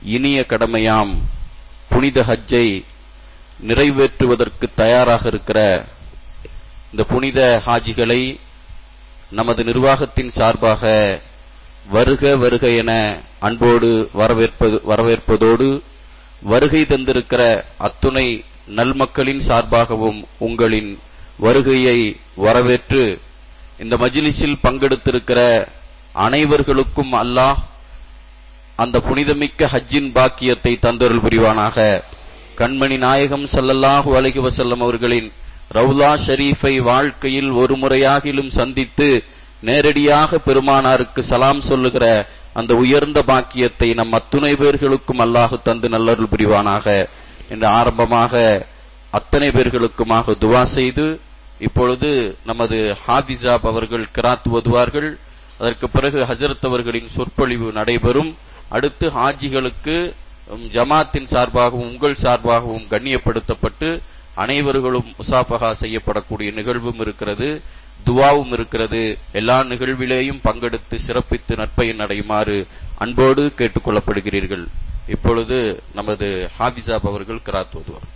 இனிய கடமையாம் புனித ஹஜ்ஜை நிறைவேற்றுவதற்கு தயாராக இருக்கிற இந்த புனித ஹாஜிகளை நமது நிர்வாகத்தின் சார்பாக வருக வருக என அன்போடு வரவேற்பது வரவேற்பதோடு வருகை தந்திருக்கிற அத்துணை நல்மக்களின் சார்பாகவும் உங்களின் வருகையை வரவேற்று இந்த மஜ்லிஸில் பங்கெடுத்திருக்கிற அனைவர்களுக்கும் அல்லாஹ் அந்த புனிதமிக்க ஹஜ்ஜின் பாக்கியத்தை தந்தருள் புரிவானாக கண்மணி நாயகம் ஸல்லல்லாஹு அலைஹி வஸல்லம் அவர்களின் ரவுலா ஷரீஃபை வாழ்க்கையில் ஒரு முறையாகிலும் சந்தித்து நேரடியாக பெருமானாருக்கு சலாம் சொல்லுகிற அந்த உயர்ந்த பாக்கியத்தை நம் அத்துணை பேர்களுக்கும் அல்லாஹ் தந்து நல்லருள் புரிவானாக என்று ஆரம்பமாக அத்தனை பேர்களுக்குமாக துவா செய்து இப்பொழுது நமது ஹாபிசாப் அவர்கள் கிராத் ஓதுவார்கள் அதற்கு பிறகு ஹஜரத் அவர்களின் சொற்பொழிவு நடைபெறும் அடுத்து ஹாஜிகளுக்கு உம், ஜமாத்தின் சார்பாகவும் உங்கள் சார்பாகவும் கண்ணியப்படுத்தப்பட்டு அனைவர்களும் முசாஃபகா செய்யப்படக்கூடிய நிகழ்வும் இருக்கிறது துவாவும் இருக்கிறது எல்லா நிகழ்விலேயும் பங்கெடுத்து சிறப்பித்து நற்பயன் அடையுமாறு அன்போடு கேட்டுக்கொள்ளப்படுகிறீர்கள் இப்பொழுது நமது ஹாபிசாப் அவர்கள் கிராத் ஓதுவார்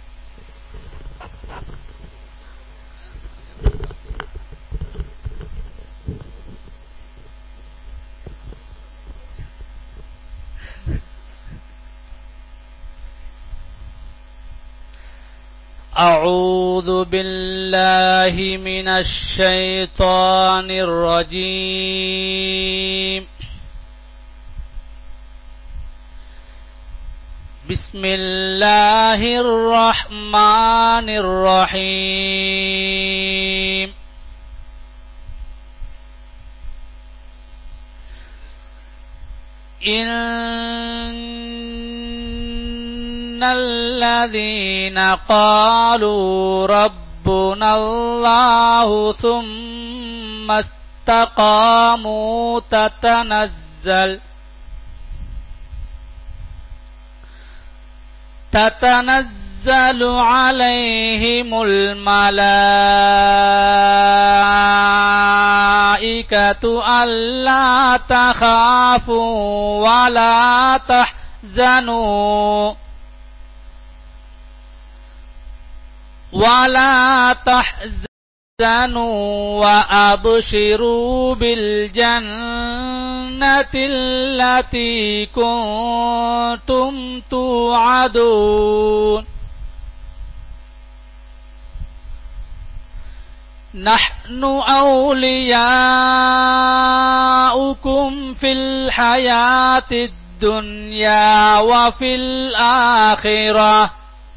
أعوذ بالله من الشيطان الرجيم بسم الله الرحمن الرحيم إن الذين قالوا ربنا الله ثم استقاموا تتنزل تتنزل عليهم الملائكة ألا تخافوا ولا تحزنوا ولا تحزنوا وأبشروا بالجنة التي كنتم توعدون نحن أولياؤكم في الحياة الدنيا وفي الآخرة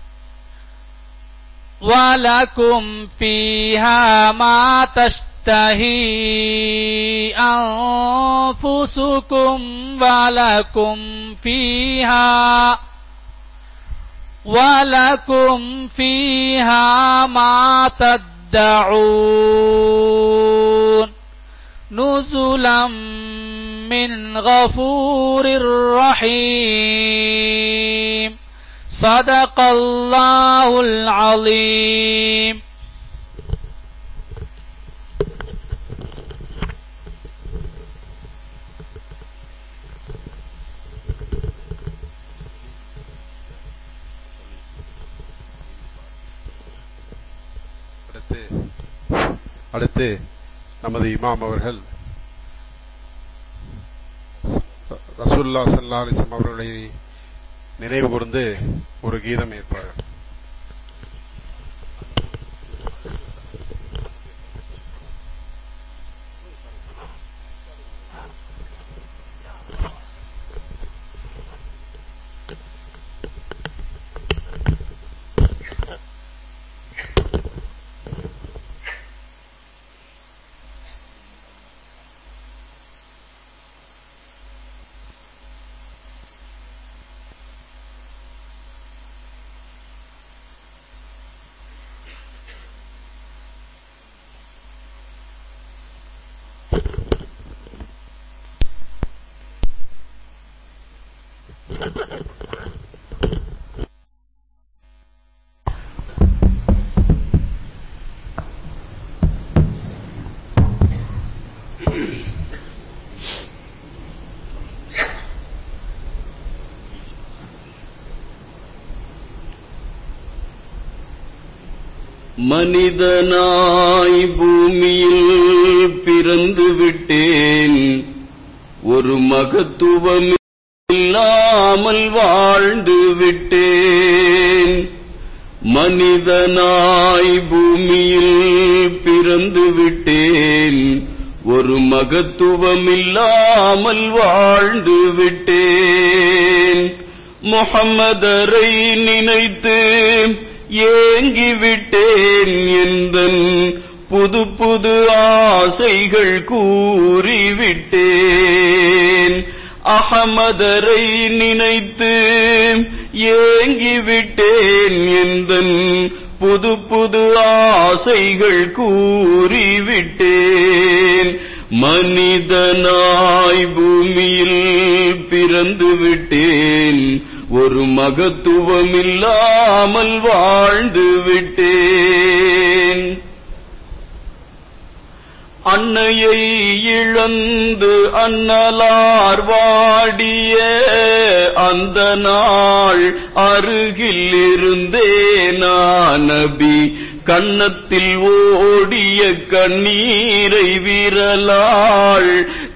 ولكم فيها ما تشتهي أنفسكم ولكم فيها ولكم فيها ما تدعون نزلا من غفور رحيم صدق الله العظيم அடுத்து அடுத்து நமது இமாம் அவர்கள் ரசூல்லா சல்லா அலிஸ்லாம் அவர்களை நினைவு கூர்ந்து ஒரு கீதம் ஏற்பார்கள் மனிதனாய் பூமியில் பிறந்து விட்டேன் ஒரு மகத்துவம் இல்லாமல் வாழ்ந்து விட்டேன் மனிதனாய் பூமியில் பிறந்து விட்டேன் ஒரு மகத்துவம் இல்லாமல் வாழ்ந்து விட்டேன் முகம்மதரை நினைத்து ஏங்கி விட்டேன் எந்தன் புது புது ஆசைகள் கூறிவிட்டேன் அகமதரை நினைத்து ஏங்கி விட்டேன் எந்தன் புது புது ஆசைகள் கூறிவிட்டேன் மனிதனாய் பூமியில் பிறந்து விட்டேன் ஒரு மகத்துவம் இல்லாமல் வாழ்ந்து விட்டேன் அன்னையை இழந்து அன்னலார் வாடிய அந்த நாள் அருகில் இருந்தே நபி கன்னத்தில் ஓடிய கண்ணீரை விரலாள்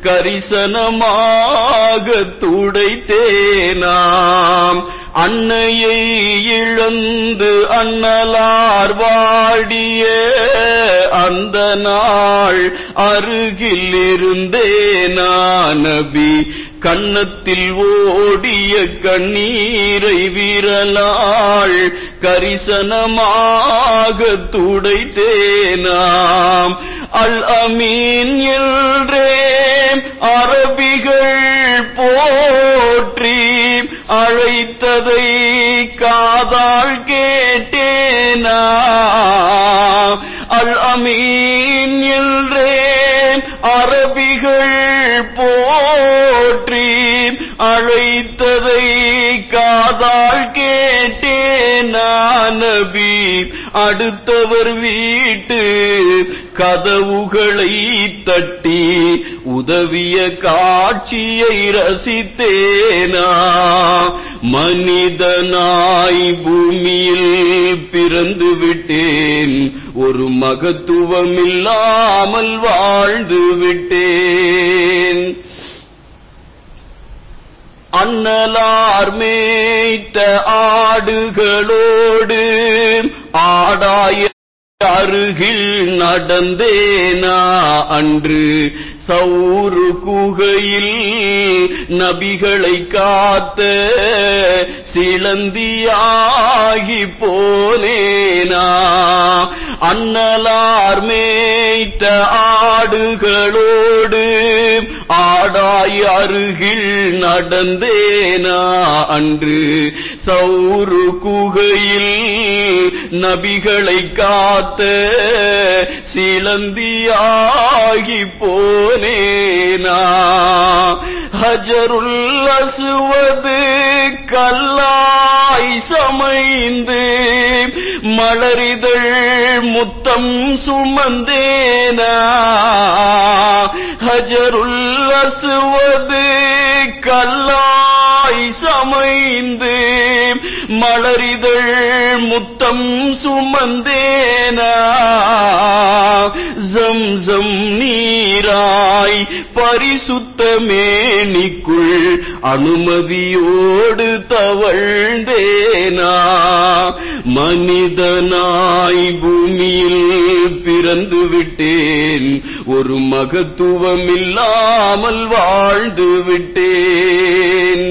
கரிசனமாக துடைத்தேனாம் அன்னையை இழந்து அன்னலார் வாடிய அந்த நாள் அருகில் இருந்தே நபி கன்னத்தில் ஓடிய கண்ணீரை விரலாள் கரிசனமாக துடைத்தேனாம் அல் அமீன் என்றே அரபிகள் போற்றி அழைத்ததை காதால் கேட்டேனா அல் அமீன் என்றே அரபிகள் போற்றி அழைத்ததை காதால் கேட்டேனா நபி அடுத்தவர் வீட்டு கதவுகளை தட்டி உதவிய காட்சியை ரசித்தேனா மனிதனாய் பூமியில் பிறந்து விட்டேன் ஒரு மகத்துவம் இல்லாமல் வாழ்ந்து விட்டேன் அன்னலார் மேய்த்த ஆடுகளோடு ஆடாய அருகில் நடந்தேனா அன்று சௌரு குகையில் நபிகளை காத்த சிலந்தியாகி போனேனா அன்னலார் மேய்த்த ஆடுகளோடு ஆடாய் அருகில் நடந்தேனா அன்று சௌரு குகையில் நபிகளை காத்த சிலந்தியாகி போனேனா ஹஜருல் அசுவது கல்லாய் சமைந்து மலரிதழ் முத்தம் சுமந்தேனா ஹஜருல் அசுவது கல்லாய் சமைந்து மலரிதழ் முத்தம் சுமந்தேனா ஜம் ஜம் நீராய் பரிசுத்த மேனிக்குள் அனுமதியோடு தவழ்ந்தேனா மனிதனாய் பூமியில் பிறந்து விட்டேன் ஒரு மகத்துவம் இல்லாமல் வாழ்ந்து விட்டேன்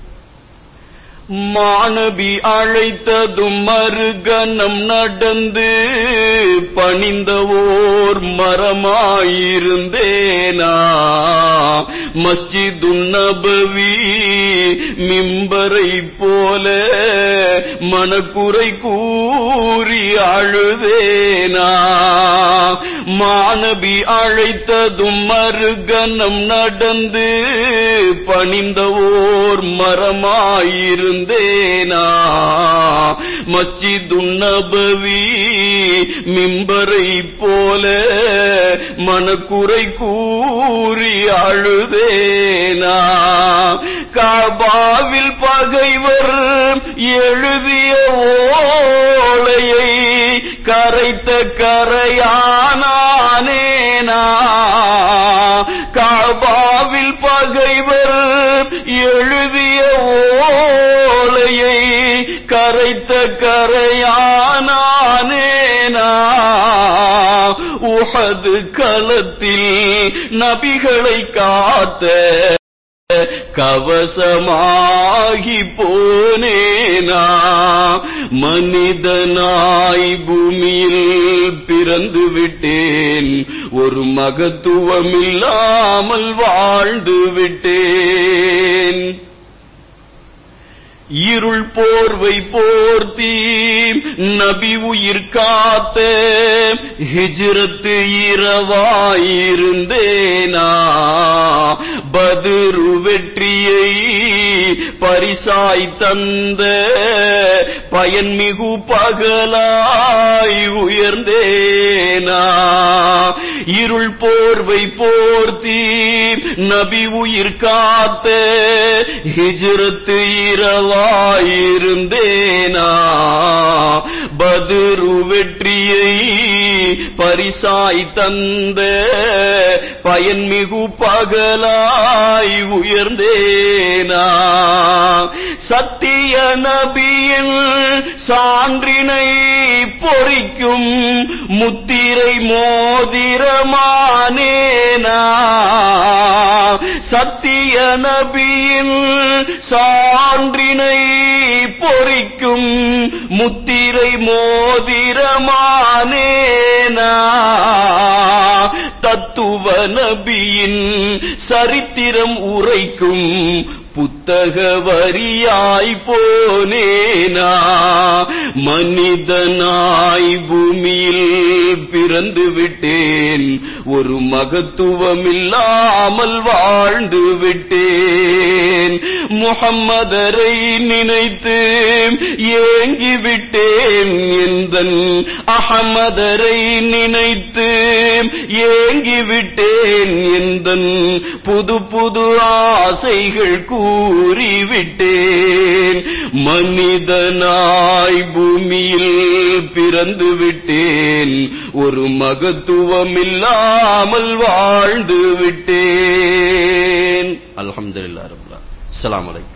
மாணவி அழைத்ததும் மறுகணம் நடந்து பணிந்தவோர் மரமாயிருந்தேனா மஸ்ஜிது நபவி மிம்பரை போல மனக்குறை கூறி அழுதேனா மாணவி அழைத்ததும் மறுகணம் நடந்து பணிந்தவோர் மரமாயிருந்தேனா மஸ்ஜிது நபவி மிம்பரை போல மனக்குறை கூறி அழுதேனா காபாவில் பகைவர் எழுதிய ஓலையை கரை கரைத்த கரையானானேனா காபாவில் பகைவர் எழுதிய ஓலையை கரைத்த கரையானானேனா உஹது களத்தில் நபிகளை காத்த கவசமாகி போனேனா மனிதனாய் பூமியில் பிறந்து விட்டேன் ஒரு மகத்துவமில்லாமல் வாழ்ந்து விட்டேன் இருள் போர்வை போர்த்தி நபி உயிர் காத்த ஹிஜ்ரத்து இரவாயிருந்தேனா பதுரு வெற்றியை பரிசாய் தந்த பயன்மிகு பகலாய் உயர்ந்தேனா இருள் போர்வை போர்த்தி நபி உயிர் காத்த ஹிஜ்ரத்து இரவாயிருந்தேனா பதுரு வெற்றியை பரிசாய் தந்த பயன்மிகு பகலாய் உயர்ந்தேனா சத்திய நபியின் சான்றினை பொறிக்கும் முத்திரை மோதிரமானேனா சத்திய நபியின் சான்றினை பொறிக்கும் முத்திரை மோதிரமானேனா தத்துவ நபியின் சரித்திரம் உரைக்கும் புத்தக வரியாய் போனேனா மனிதனாய் பூமியில் பிறந்து விட்டேன் ஒரு மகத்துவமில்லாமல் வாழ்ந்து விட்டேன் முகம்மதரை நினைத்து ஏங்கி விட்டேன் எந்தன் அகமதரை நினைத்து ஏங்கி விட்டேன் எந்தன் புது புது ஆசைகள் கூறிவிட்டேன் மனிதனாய் பூமியில் பிறந்து விட்டேன் ஒரு மகத்துவமில்லாமல் வாழ்ந்து விட்டேன் அல்ஹம்துலில்லாஹ் ரப்பல் அஸ்ஸலாமு அலைக்கும்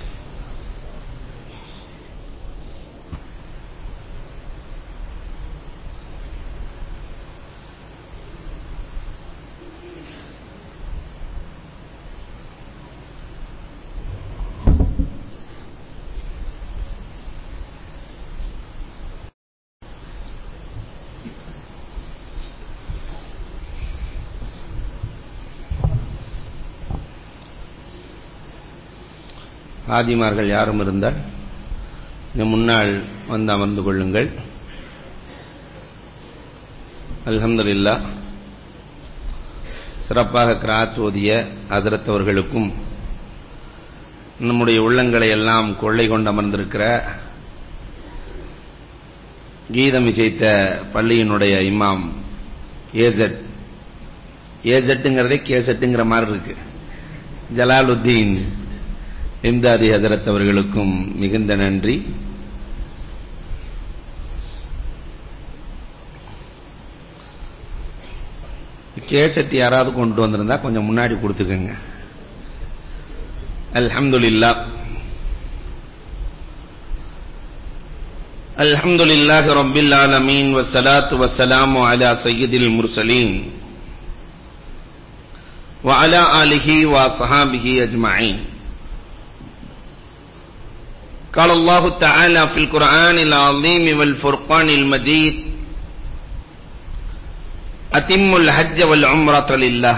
ஆதிமார்கள் யாரும் இருந்தால் இங்க முன்னால் வந்து அமர்ந்து கொள்ளுங்கள் அல்ஹம்துலில்லா சிறப்பாக கிராத் ஓதிய ஹதரத் அவர்களுக்கும் நம்முடைய உள்ளங்களை எல்லாம் கொள்ளை கொண்டு அமர்ந்திருக்கிற கீதம் இசைத்த பள்ளியினுடைய இமாம் ஏசட் ஏசட்டுங்கிறதே கேசட்டுங்கிற மாதிரி இருக்கு ஜலாலுத்தீன் இம்தாதி ஹசரத் அவர்களுக்கும் மிகுந்த நன்றி கேசட் யாராவது கொண்டு வந்திருந்தா கொஞ்சம் முன்னாடி கொடுத்துக்கங்க அல்ஹம்துலில்லா الحمد لله رب العالمين والصلاة والسلام على سيد المرسلين وعلى آله وصحابه أجمعين قال الله تعالى في القرآن العظيم والفرقان المجيد أتم الحج والعمرة لله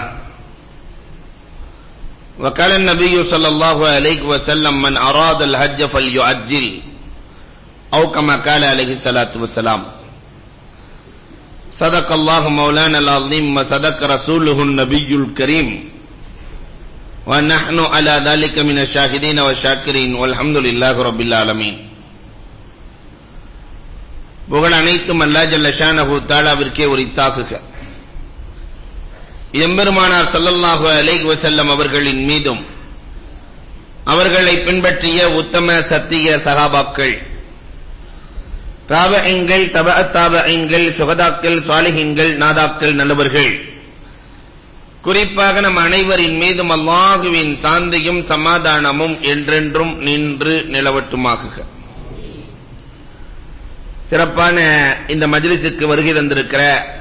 وقال النبي صلى الله عليه وسلم من أراد الحج فليعجل أو كما قال عليه الصلاة والسلام صدق الله مولانا العظيم وصدق رسوله النبي الكريم ونحن على ذلك من الشاهدين والشاكرين والحمد لله رب العالمين புகழ் அனைத்தும் அல்லா ஜல்ல ஷானஹு தாலாவிற்கே உரித்தாக்குக எம்பெருமானார் ஸல்லல்லாஹு அலைஹி வஸல்லம் அவர்களின் மீதும் அவர்களை பின்பற்றிய உத்தம சத்திய சகாபாக்கள் தாபஎங்கள் தப தாபஎங்கள் சுகதாக்கள் சாலிஹீன்கள் நாதாக்கள் நல்லவர்கள் குறிப்பாக நம் அனைவரின் மீதும் அல்லாஹுவின் சாந்தியும் சமாதானமும் என்றென்றும் நின்று நிலவட்டுமாகுக சிறப்பான இந்த மஜ்லிஸுக்கு வருகை தந்திருக்கிற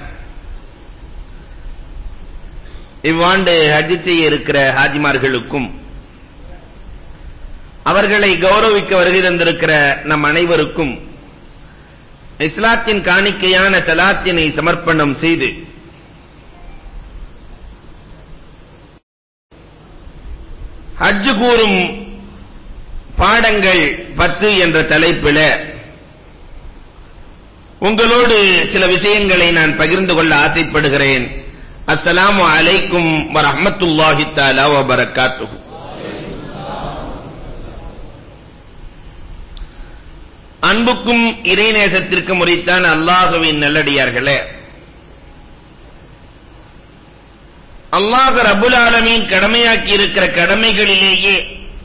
இவ்வாண்டு ஹஜ் செய்ய இருக்கிற ஹாஜிமார்களுக்கும் அவர்களை கௌரவிக்க வருகை தந்திருக்கிற நம் அனைவருக்கும் இஸ்லாத்தின் காணிக்கையான சலாத்தினை சமர்ப்பணம் செய்து ஹஜ் கூறும் பாடங்கள் பத்து என்ற தலைப்பில உங்களோடு சில விஷயங்களை நான் பகிர்ந்து கொள்ள ஆசைப்படுகிறேன் அஸ்ஸலாமு அலைக்கும் வரஹ்மத்துல்லாஹி தஆலா வ பரக்காத்துஹு அன்புக்கும் இறைநேசத்திற்கும் உரித்தான் அல்லாஹுவின் நல்லடியார்களே அல்லாஹ் ரபுல் ஆலமீன் கடமையாக்கி இருக்கிற கடமைகளிலேயே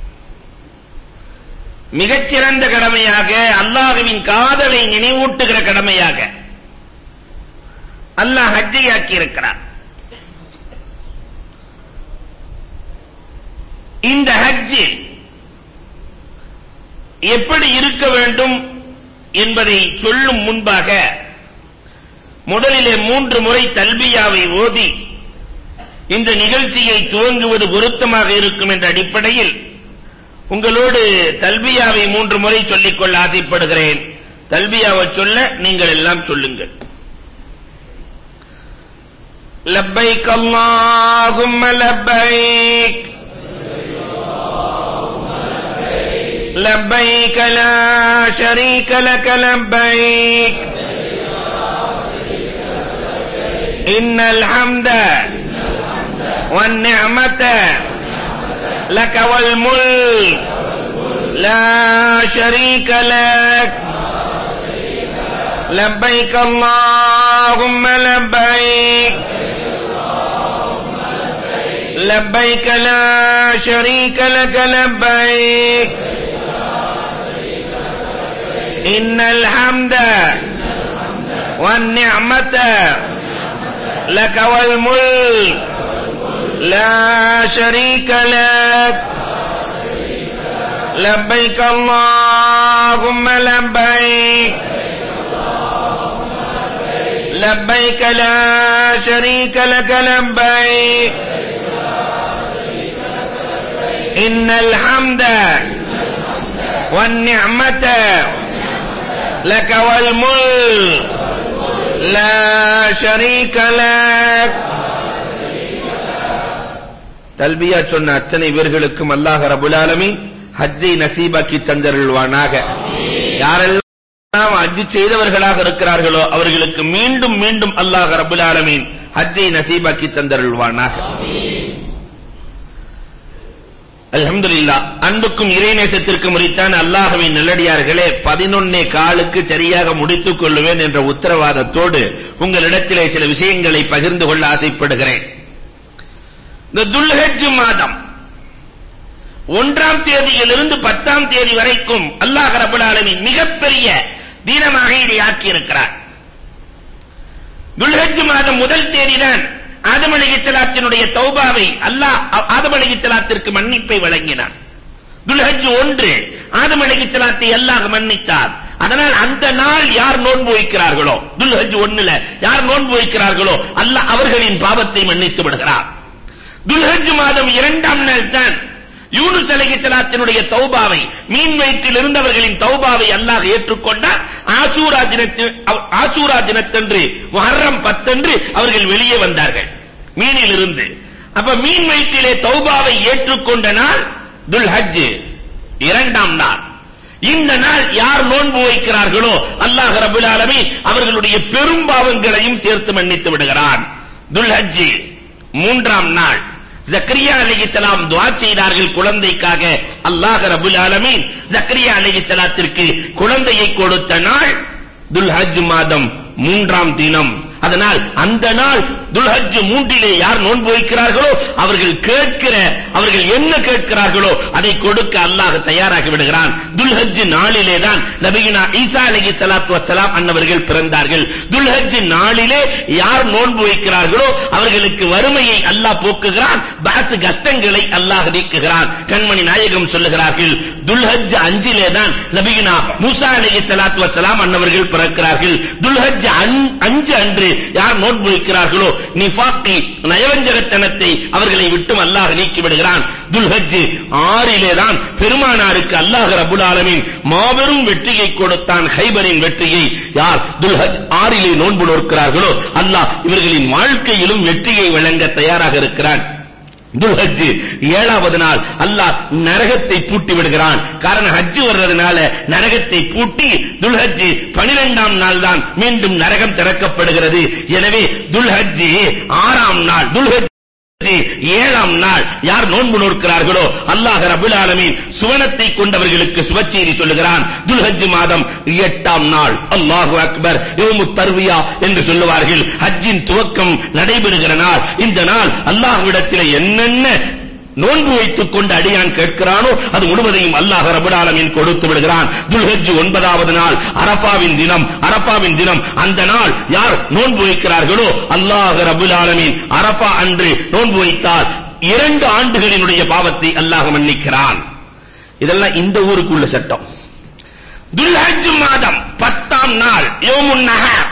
மிகச்சிறந்த கடமையாக அல்லாஹுவின் காதலை நினைவூட்டுகிற கடமையாக அல்லாஹ் ஹஜ்ஜை ஆக்கி இருக்கிறார் இந்த ஹஜ் எப்படி இருக்க வேண்டும் என்பதை சொல்லும் முன்பாக முதலிலே மூன்று முறை தல்பியாவை ஓதி இந்த நிகழ்ச்சியை துவங்குவது பொருத்தமாக இருக்கும் என்ற அடிப்படையில் உங்களோடு தல்பியாவை மூன்று முறை சொல்லிக்கொள்ள ஆசைப்படுகிறேன் தல்பியாவை சொல்ல நீங்கள் எல்லாம் சொல்லுங்கள் லப்பைக் அல்லாஹும்ம லப்பைக் لبيك لا شريك لك لبيك إن الحمد والنعمة لك والملك لا شريك لك لبيك اللهم لبيك لبيك لا شريك لك لبيك إن الحمد والنعمة لك والملك لا شريك لك لبيك اللهم لبيك لبيك لا شريك لك لبيك إن الحمد والنعمة لك والملك لا شريك لك தல்பியா சொன்ன அத்தனை பேர்களுக்கும் அல்லாஹ் ரபுல் ஆலமீன் ஹஜ்ஜை நசீபாக்கி தந்தருள்வானாக யாரெல்லாம் ஹஜ் செய்தவர்களாக இருக்கிறார்களோ அவர்களுக்கு மீண்டும் மீண்டும் அல்லாஹ் ரபுல் ஆலமீன் ஹஜ்ஜை நசீபாக்கி தந்தருள்வானாக அல்ஹம்துலில்லா அன்புக்கும் இறைநேசத்திற்கும் உரித்தான அல்லாஹ்வின் நல்லடியார்களே பதினொன்னே காலுக்கு சரியாக முடித்துக் கொள்ளுவேன் என்ற உத்தரவாதத்தோடு உங்களிடத்திலே சில விஷயங்களை பகிர்ந்து கொள்ள ஆசைப்படுகிறேன் இந்த துல்ஹஜ் மாதம் ஒன்றாம் தேதியிலிருந்து பத்தாம் தேதி வரைக்கும் அல்லாஹ் ரபுல் ஆலமீன் மிகப்பெரிய தீனமாக இதை ஆக்கியிருக்கிறார் துல்ஹஜ் மாதம் முதல் தேதிதான் ஆதம் அலைஹிஸ்ஸலாத்தினுடைய தௌபாவை அல்லாஹ் ஆதம் அலைஹிஸ்ஸலாத்திற்கு மன்னிப்பை வழங்கினார் துல்ஹஜ் ஒன்று ஆதம் அலைஹிஸ்ஸலாத்தை அல்லாஹ் மன்னித்தார் அதனால் அந்த நாள் யார் நோன்பு வைக்கிறார்களோ துல்ஹஜ் ஒண்ணுல யார் நோன்பு வைக்கிறார்களோ அல்லாஹ் அவர்களின் பாவத்தை மன்னித்து விடுகிறார் துல்ஹஜ் மாதம் இரண்டாம் நாள் தான் யூனுஸ் அலைஹிஸ்ஸலாத்தினுடைய தௌபாவை மீன் வயிற்றில் இருந்தவர்களின் தௌபாவை அல்லாஹ் ஏற்றுக்கொண்டார் ஆசூரா தினத்தில் ஆசூரா தினத்தன்று முஹர்ரம் பத்தன்று அவர்கள் வெளியே வந்தார்கள் மீனில் இருந்து அப்ப மீன் வயிற்றிலே தௌபாவை ஏற்றுக்கொண்ட நாள் துல்ஹஜ் இரண்டாம் நாள் இந்த நாள் யார் நோன்பு வைக்கிறார்களோ அல்லாஹ் ரபுல் ஆலமீன் அவர்களுடைய பெரும் பாவங்களையும் சேர்த்து மன்னித்து விடுகிறான் துல்ஹஜ் மூன்றாம் நாள் ஜக்கரியா அலைஹிஸ்ஸலாம் துஆ செய்தார்கள் குழந்தைக்காக அல்லாஹ் ரபுல் ஆலமீன் ஜக்கரியா அலைஹிஸ்ஸலாத்திற்கு குழந்தையை கொடுத்த நாள் துல்ஹஜ் மாதம் மூன்றாம் தினம் அதனால் அந்த நாள் துல்ஹஜ் மூன்றிலே யார் நோன்பு வைக்கிறார்களோ அவர்கள் கேட்கிற அவர்கள் என்ன கேட்கிறார்களோ அதை கொடுக்க அல்லாஹ் தயாராகி விடுகிறான் துல்ஹஜ் நாளிலே தான் நபியினா ஈசா அலைஹி ஸலாத்து வஸலாம் அன்னவர்கள் பிறந்தார்கள் துல்ஹஜ் நாளிலே யார் நோன்பு வைக்கிறார்களோ அவர்களுக்கு வறுமையை அல்லாஹ் போக்குகிறான் பாசு கஷ்டங்களை அல்லாஹ் நீக்குகிறான் கண்மணி நாயகம் சொல்லுகிறார்கள் துல்ஹஜ் அஞ்சிலே தான் நபியினா மூசா அலைஹி ஸலாத்து வஸலாம் அன்னவர்கள் பிறக்கிறார்கள் துல்ஹஜ் அஞ்சு அன்று யார் நோன்பு வைக்கிறார்களோ நிஃபாக்கி நயவஞ்சகத்தனத்தை அவர்களை விட்டும் அல்லாஹ் நீக்கி விடுகிறான் துல்ஹஜ் ஆறிலே தான் பெருமானாருக்கு அல்லாஹ் ரப்பல் ஆலமீன் மாபெரும் வெற்றியை கொடுத்தான் ஹைபரின் வெற்றியை யார் துல்ஹஜ் ஆறிலே நோன்பு நோக்கிறார்களோ அல்லாஹ் இவர்களின் வாழ்க்கையிலும் வெற்றியை வழங்க தயாராக இருக்கிறான் துல்ஹஜ் ஏழாவது நாள் அல்லாஹ் நரகத்தை பூட்டி விடுகிறான் காரணம் ஹஜ் வர்றதுனால நரகத்தை பூட்டி துல்ஹஜ் 12ஆம் நாள் தான் மீண்டும் நரகம் திறக்கப்படுகிறது எனவே துல்ஹஜ் ஆறாம் நாள் துல்ஹஜ் ஏழாம் நாள் யார் நோன்பு நோக்கிறார்களோ அல்லாஹ் ரபுல் ஆலமீன் சுவனத்தை கொண்டவர்களுக்கு சுபச்செய்தி சொல்லுகிறான் துல்ஹஜ் மாதம் எட்டாம் நாள் அல்லாஹு அக்பர் யௌமுத் தர்வியா என்று சொல்லுவார்கள் ஹஜ்ஜின் துவக்கம் நடைபெறுகிற நாள் இந்த நாள் அல்லாஹ்விடத்தில் என்னென்ன நோன்பு வைத்துக் கொண்டு அடியான் கேட்கிறானோ அது முழுவதையும் அல்லாஹ் ரப்பல் ஆலமீன் கொடுத்து விடுகிறான் துல்ஹஜ் ஒன்பதாவது நாள் அரஃபாவின் தினம் அரஃபாவின் தினம் அந்த நாள் யார் நோன்பு வைக்கிறார்களோ அல்லாஹ் ரப்பல் ஆலமீன் அரஃபா அன்று நோன்பு வைத்தால் இரண்டு ஆண்டுகளினுடைய பாவத்தை அல்லாஹ் மன்னிக்கிறான் இதெல்லாம் இந்த ஊருக்குள்ள சட்டம் துல்ஹஜ் மாதம் பத்தாம் நாள் யோமுன் நஹர்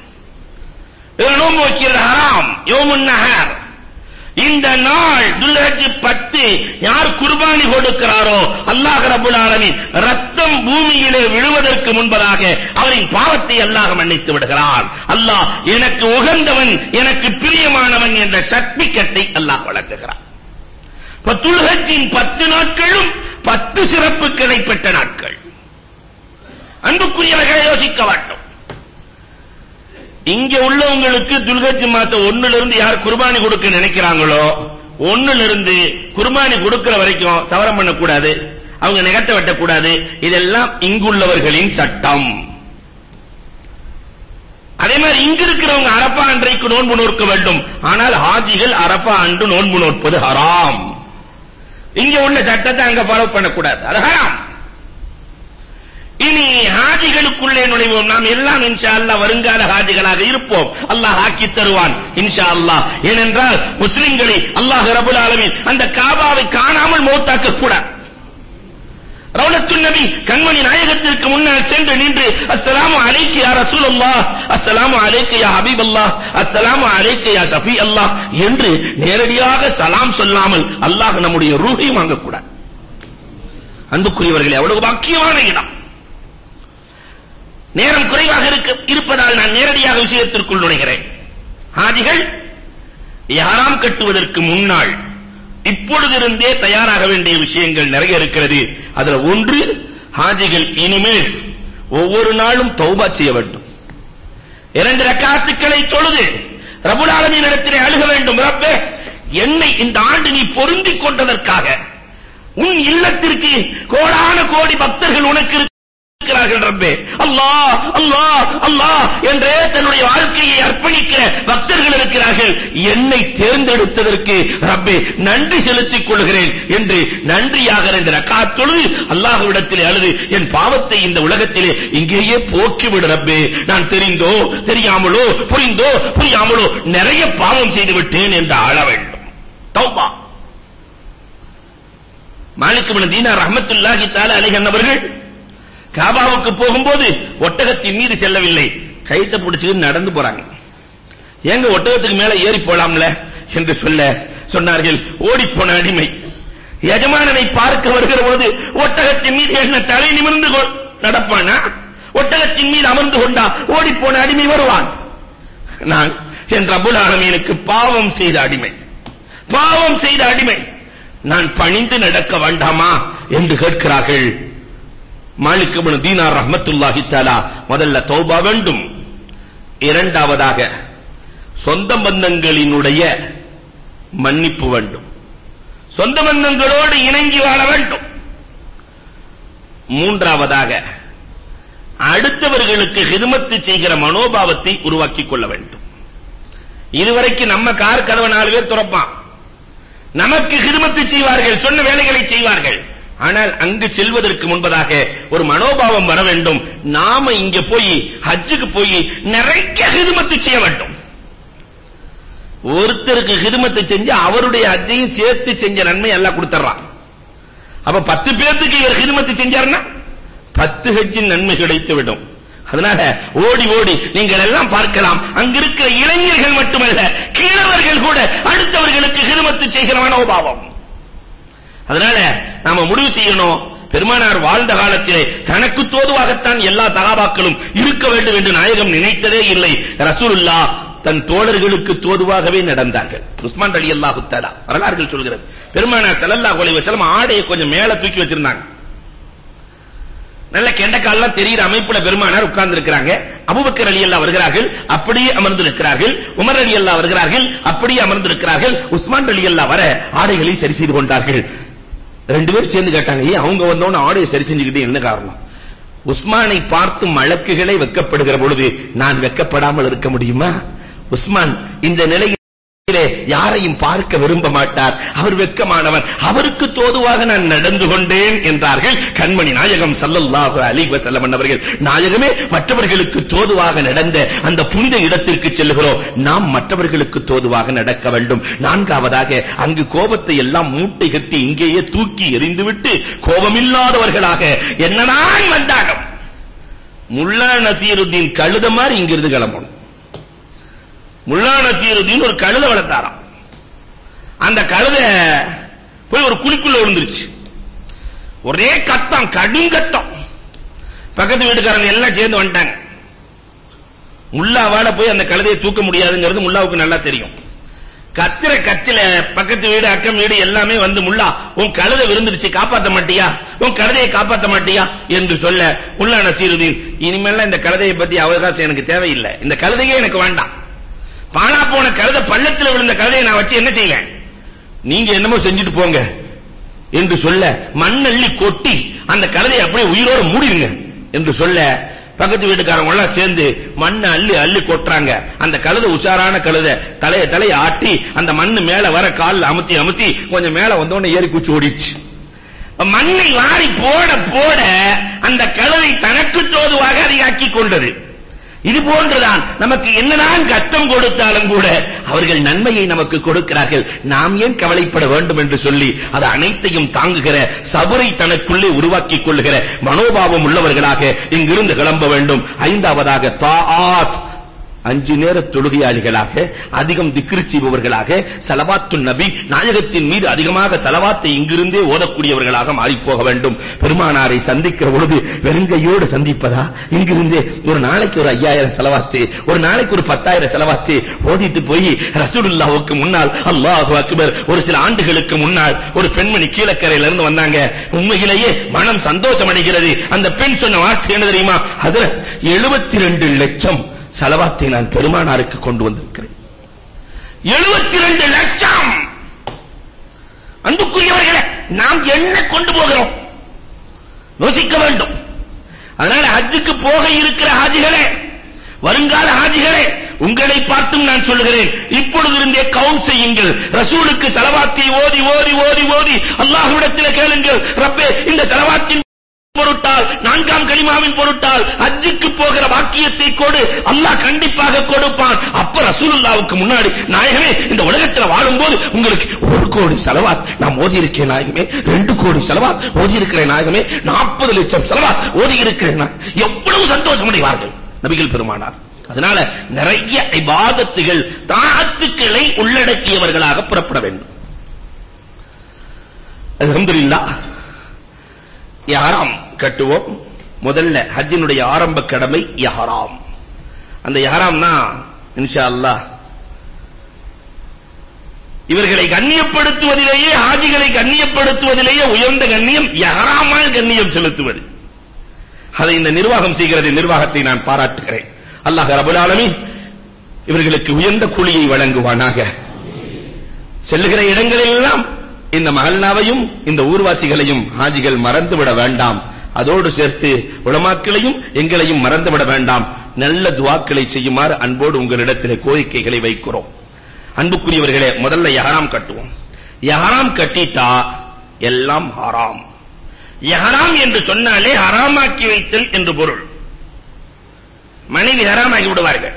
இவர் நோன்பு வைக்கிறது ஹராம் யோமுன் நஹர் இந்த நாள் துல்ஹஜ் பத்து யார் குர்பானி கொடுக்கிறாரோ அல்லாஹ் ரப்பல் ஆலமீன் ரத்தம் பூமியிலே விழுவதற்கு முன்பதாக அவரின் பாவத்தை அல்லாஹ் மன்னித்து விடுகிறான் அல்லாஹ் எனக்கு உகந்தவன் எனக்கு பிரியமானவன் என்ற சர்டிபிகேட்டை அல்லாஹ் வழங்குகிறான் துல்ஹஜ்ஜின் பத்து நாட்களும் பத்து சிறப்புகளை பெற்ற நாட்கள் அன்புக்குரியவர்களை யோசிக்க வேண்டும் இங்க உள்ளவங்களுக்கு துல்கஜ் மாசம் ஒண்ணுல இருந்து யார் குர்பானி கொடுக்க நினைக்கிறாங்களோ ஒண்ணுல இருந்து குர்பானி கொடுக்கிற வரைக்கும் சவரம் பண்ணக்கூடாது அவங்க நிகழ்த்த வெட்டக்கூடாது இதெல்லாம் இங்குள்ளவர்களின் சட்டம் அதே மாதிரி இங்க இருக்கிறவங்க அரப்பா அன்றைக்கு நோன்பு நோக்க வேண்டும் ஆனால் ஹாஜிகள் அரப்பா அன்று நோன்பு நோற்பது ஹராம் இங்க உள்ள சட்டத்தை அங்க ஃபாலோ பண்ணக்கூடாது அது ஹராம் இனி ஹாஜிகளுக்குள்ளே நுழைவோம் நாம் எல்லாம் இன்ஷா அல்லாஹ் வருங்கால ஹாஜிகளாக இருப்போம் அல்லாஹ் ஆக்கி தருவான் இன்ஷா அல்லாஹ் ஏனென்றால் முஸ்லிம்களை அல்லாஹ் ரபுல் ஆலமீன் அந்த காபாவை காணாமல் மௌத்தாக்க கூடாது ரவுலத்துன் நபி கண்மணி நாயகத்திற்கு முன்னால் சென்று நின்று அஸ்ஸலாமு அலைக்கு யா ரசூலல்லாஹ் அஸ்ஸலாமு அலைக்கு யா ஹபீபல்லாஹ் அஸ்ஸலாமு அலைக்கு யா ஷஃபீ அல்லாஹ் என்று நேரடியாக சலாம் சொல்லாமல் அல்லாஹ் நம்முடைய ரூஹை வாங்கக்கூடாது அன்புக்குரியவர்களே அவ்வளவு பாக்கியமான இடம் நேரம் குறைவாக இருக்க இருப்பதால் நான் நேரடியாக விஷயத்திற்குள் நுழைகிறேன் ஹாஜிகள் யாராம் கட்டுவதற்கு முன்னாள் இப்பொழுதிருந்தே தயாராக வேண்டிய விஷயங்கள் நிறைய இருக்கிறது அதுல ஒன்று ஹாஜிகள் இனிமேல் ஒவ்வொரு நாளும் தௌபா செய்ய வேண்டும் இரண்டு ரக்காத்துக்களை தொழுது ரபுல் ஆலமீன் இடத்திலே அழுக வேண்டும் ரப்பே என்னை இந்த ஆண்டு நீ பொருந்திக் கொண்டதற்காக உன் இல்லத்திற்கு கோடான கோடி பக்தர்கள் உனக்கு இருக்கிறார்கள் ரப்பே அல்லாஹ் அல்லாஹ் அல்லாஹ் என்றே தன்னுடைய வாழ்க்கையை அர்ப்பணிக்கிற பக்தர்கள் இருக்கிறார்கள் என்னை தேர்ந்தெடுத்ததற்கு ரப்பே நன்றி செலுத்திக் கொள்கிறேன் என்று நன்றியாக ரெண்டு ரக்காத் தொழுது அல்லாஹ்விடத்திலே அழுது என் பாவத்தை இந்த உலகத்திலே இங்கேயே போக்கி விடு ரப்பே நான் தெரிந்தோ தெரியாமலோ புரிந்தோ புரியாமலோ நிறைய பாவம் செய்து விட்டேன் என்று ஆள வேண்டும் தௌபா மாலிக் இப்னு தீனார் ரஹ்மத்துல்லாஹி தஆலா அலைஹி அவர்கள் காபாவுக்கு போகும்போது ஒட்டகத்தின் மீது செல்லவில்லை கைத்த பிடிச்சிட்டு நடந்து போறாங்க ஏங்க ஒட்டகத்துக்கு மேல ஏறி போலாம்ல என்று சொல்ல சொன்னார்கள் ஓடி போன அடிமை எஜமானனை பார்க்க வருகிற போது ஒட்டகத்தின் மீது என்ன தலை நிமிர்ந்து நடப்பானா ஒட்டகத்தின் மீது அமர்ந்து கொண்டா ஓடி போன அடிமை வருவான் நான் என் ரபுல் ஆலமீனுக்கு பாவம் செய்த அடிமை பாவம் செய்த அடிமை நான் பணிந்து நடக்க வேண்டாமா என்று கேட்கிறார்கள் மாலிக் இப்னு தீனார் ரஹ்மத்துல்லாஹி தஆலா முதல்ல தௌபா வேண்டும் இரண்டாவதாக சொந்த பந்தங்களினுடைய மன்னிப்பு வேண்டும் சொந்த பந்தங்களோடு இணங்கி வாழ வேண்டும் மூன்றாவதாக அடுத்தவர்களுக்கு ஹிதமத்து செய்கிற மனோபாவத்தை உருவாக்கிக் கொள்ள வேண்டும் இதுவரைக்கும் நம்ம கார் கதவை நாலு பேர் திறப்பான் நமக்கு ஹிதமத்து செய்வார்கள் சொன்ன வேலைகளை செய்வார்கள் ஆனால் அங்கு செல்வதற்கு முன்பதாக ஒரு மனோபாவம் வர வேண்டும் நாம இங்க போய் ஹஜ்ஜுக்கு போய் நிறைய ஹிதமத்து செய்ய வேண்டும் ஒருத்தருக்கு ஹிதமத்து செஞ்சு அவருடைய ஹஜ்ஜையும் சேர்த்து செஞ்ச நன்மை எல்லாம் கொடுத்துறான் அப்ப பத்து பேர்த்துக்கு இவர் ஹிதமத்து செஞ்சாருன்னா பத்து ஹஜ்ஜின் நன்மை கிடைத்து விடும் அதனால ஓடி ஓடி நீங்கள் எல்லாம் பார்க்கலாம் அங்க இருக்கிற இளைஞர்கள் மட்டுமல்ல கீழவர்கள் கூட அடுத்தவர்களுக்கு ஹிதமத்து செய்கிற மனோபாவம் அதனால நாம முடிவு செய்யணும் பெருமானார் வாழ்ந்த காலத்திலே தனக்கு தோதுவாகத்தான் எல்லா சகாபாக்களும் இருக்க வேண்டும் என்று நாயகம் நினைத்ததே இல்லை ரசூலுல்லா தன் தோழர்களுக்கு தோதுவாகவே நடந்தார்கள் உஸ்மான் ரலியல்லாஹு தஆலா வரலாறுகள் சொல்கிறது பெருமானார் ஸல்லல்லாஹு அலைஹி வஸல்லம் ஆடையை கொஞ்சம் மேல தூக்கி வச்சிருந்தாங்க நல்ல கெண்டக்கால்லாம் தெரிகிற அமைப்புல பெருமானார் உட்கார்ந்து இருக்கிறாங்க அபூபக்கர் ரலியல்லாஹு வருகிறார்கள் அப்படியே அமர்ந்து இருக்கிறார்கள் உமர் ரலியல்லாஹு வருகிறார்கள் அப்படியே அமர்ந்து இருக்கிறார்கள் உஸ்மான் ரலியல்லாஹு வர ஆடைகளை சரி செய்து கொண்டார்கள் ரெண்டு பேரும் சேர்ந்து கேட்டாங்க ஏன் அவங்க வந்தோன்னு ஆடையை சரி செஞ்சுக்கிட்டு என்ன காரணம் உஸ்மானை பார்த்து மலக்குகளை வெக்கப்படுகிற பொழுது நான் வெக்கப்படாமல் இருக்க முடியுமா உஸ்மான் இந்த நிலையில் யாரையும் பார்க்க விரும்ப மாட்டார் அவர் வெக்கமானவர் அவருக்கு தோதுவாக நான் நடந்து கொண்டேன் என்றார்கள் கண்மணி நாயகம் ஸல்லல்லாஹு அலைஹி வஸல்லம் அவர்கள் நாயகமே மற்றவர்களுக்கு தோதுவாக நடந்த அந்த புனித இடத்திற்கு செல்கிறோம் நாம் மற்றவர்களுக்கு தோதுவாக நடக்க வேண்டும் நான்காவதாக அங்கு கோபத்தை எல்லாம் மூட்டை கட்டி இங்கேயே தூக்கி எறிந்துவிட்டு கோபமில்லாதவர்களாக என்னதான் வந்தாலும் முல்லா நசீருத்தீன் கழுத மாதிரி இங்கிருந்து கிளம்பணும் முல்லா நசீருதீன் ஒரு கழுதை வளர்த்தாராம் அந்த கழுதை போய் ஒரு குழிக்குள்ள விழுந்துருச்சு ஒரே கத்தம் கடுங்கத்தம் பக்கத்து வீட்டுக்காரங்க எல்லாம் சேர்ந்து வந்துட்டாங்க முல்லாவால போய் அந்த கழுதையை தூக்க முடியாதுங்கிறது முல்லாவுக்கு நல்லா தெரியும் கத்திர கத்தில பக்கத்து வீடு அக்கம் வீடு எல்லாமே வந்து முல்லா உன் கழுதை விருந்துருச்சு காப்பாத்த மாட்டியா உன் கழுதையை காப்பாத்த மாட்டியா என்று சொல்ல முல்லா நசீருதீன் இனிமேல் இந்த கழுதையை பத்தி அவகாசம் எனக்கு தேவையில்லை இந்த கழுதையே எனக்கு வேண்டாம் பாழா போன கழுத பள்ளத்துல விழுந்த கழுதையை நான் வச்சு என்ன செய்வேன் நீங்க என்னமோ செஞ்சுட்டு போங்க என்று சொல்ல மண்ணள்ளி கொட்டி அந்த கழுதையை அப்படியே உயிரோட மூடிடுங்க என்று சொல்ல பக்கத்து வீட்டுக்காரங்க எல்லாம் சேர்ந்து மண்ணை அள்ளி அள்ளி கொட்டுறாங்க அந்த கழுதை உஷாரான கழுதை தலைய தலைய ஆட்டி அந்த மண்ணு மேல வர கால்ல அமுத்தி அமுத்தி கொஞ்சம் மேல வந்தோடனே ஏறி குச்சி ஓடிடுச்சு மண்ணை வாரி போட போட அந்த கழுதை தனக்கு தோதுவாக அதை ஆக்கி கொண்டது இது போன்றுதான் நமக்கு என்னதான் கஷ்டம் கொடுத்தாலும் கூட அவர்கள் நன்மையை நமக்கு கொடுக்கிறார்கள் நாம் ஏன் கவலைப்பட வேண்டும் என்று சொல்லி அது அனைத்தையும் தாங்குகிற சபரை தனக்குள்ளே உருவாக்கிக் கொள்ளுகிற மனோபாவம் உள்ளவர்களாக இங்கிருந்து கிளம்ப வேண்டும் ஐந்தாவதாக தாஆத் அஞ்சு நேர தொழுகையாளிகளாக அதிகம் திக்ரு செய்பவர்களாக சலவாத்து நபி நாயகத்தின் மீது அதிகமாக சலவாத்தை இங்கிருந்தே ஓதக்கூடியவர்களாக மாறி போக வேண்டும் பெருமானாரை சந்திக்கிற பொழுது வெறுங்கையோடு சந்திப்பதா இங்கிருந்தே ஒரு நாளைக்கு ஒரு ஐயாயிரம் செலவாத்து ஒரு நாளைக்கு ஒரு பத்தாயிரம் செலவாத்து ஓதிட்டு போய் ரசூலுல்லாஹ்வுக்கு முன்னால் அல்லாஹு அக்பர் ஒரு சில ஆண்டுகளுக்கு முன்னால் ஒரு பெண்மணி கீழக்கரையில இருந்து வந்தாங்க உண்மையிலேயே மனம் சந்தோஷம் அடைகிறது அந்த பெண் சொன்ன வார்த்தை என்ன தெரியுமா ஹஜரத் 72 லட்சம் செலவாத்தை நான் பெருமானாருக்கு கொண்டு வந்திருக்கிறேன் 72 லட்சம் அன்புக்குரியவர்களே நாம் என்ன கொண்டு போகிறோம் யோசிக்க வேண்டும் அதனால ஹஜ்ஜுக்கு போக இருக்கிற ஹாஜிகளே வருங்கால ஹாஜிகளே உங்களை பார்த்தும் நான் சொல்லுகிறேன் இப்பொழுது இருந்தே கவுண்ட் செய்யுங்கள் ரசூலுக்கு செலவாத்தை ஓதி ஓதி ஓதி ஓதி அல்லாஹ்விடத்தில் கேளுங்கள் ரப்பே இந்த செலவாத்தின் பொருட்டால் நான்காம் கலிமாவின் பொருட்டால் ஹஜ்ஜுக்கு போகிற வாக்கியத்தை கொடு அல்லாஹ் கண்டிப்பாக கொடுப்பான் அப்ப ரசூலுல்லாவுக்கு முன்னாடி நாயகமே இந்த உலகத்துல வாழும்போது உங்களுக்கு ஒரு கோடி செலவாத் நான் ஓதி இருக்கேன் நாயகமே ரெண்டு கோடி செலவாத் ஓதி இருக்கிறேன் நாயகமே நாற்பது லட்சம் செலவாத் ஓதி இருக்கிறேன் நான். எவ்வளவு சந்தோஷம் அடைவார்கள் நபிகள் பெருமானார் அதனால நிறைய இபாதத்துகள் தாத்துக்களை உள்ளடக்கியவர்களாக புறப்பட வேண்டும் அல்ஹம்துலில்லாஹ் இஹ்ராம் கட்டுவோம் முதல்ல ஹஜ்ஜினுடைய ஆரம்ப கடமை இஹ்ராம் அந்த இஹ்ராம்னா இன்ஷா அல்லாஹ் இவர்களை கண்ணியப்படுத்துவதிலேயே ஹாஜிகளை கண்ணியப்படுத்துவதிலேயே உயர்ந்த கண்ணியம் இஹ்ராமால் கண்ணியம் செலுத்துவது அதை இந்த நிர்வாகம் செய்கிறது நிர்வாகத்தை நான் பாராட்டுகிறேன் அல்லாஹ் ரப்பல் ஆலமீன் இவர்களுக்கு உயர்ந்த கூலியை வழங்குவானாக செல்லுகிற இடங்களெல்லாம் இந்த மஹல்லாவையும் இந்த ஊர்வாசிகளையும் ஹாஜிகள் மறந்துவிட வேண்டாம் அதோடு சேர்த்து உலமாக்களையும் எங்களையும் மறந்துவிட வேண்டாம் நல்ல துவாக்களை செய்யுமாறு அன்போடு உங்களிடத்திலே கோரிக்கைகளை வைக்கிறோம் அன்புக்குரியவர்களே முதல்ல யஹராம் கட்டுவோம் யஹராம் கட்டிட்டா எல்லாம் ஹராம் யஹராம் என்று சொன்னாலே ஹராமாக்கி வைத்தல் என்று பொருள் மனைவி ஹராமாகி விடுவார்கள்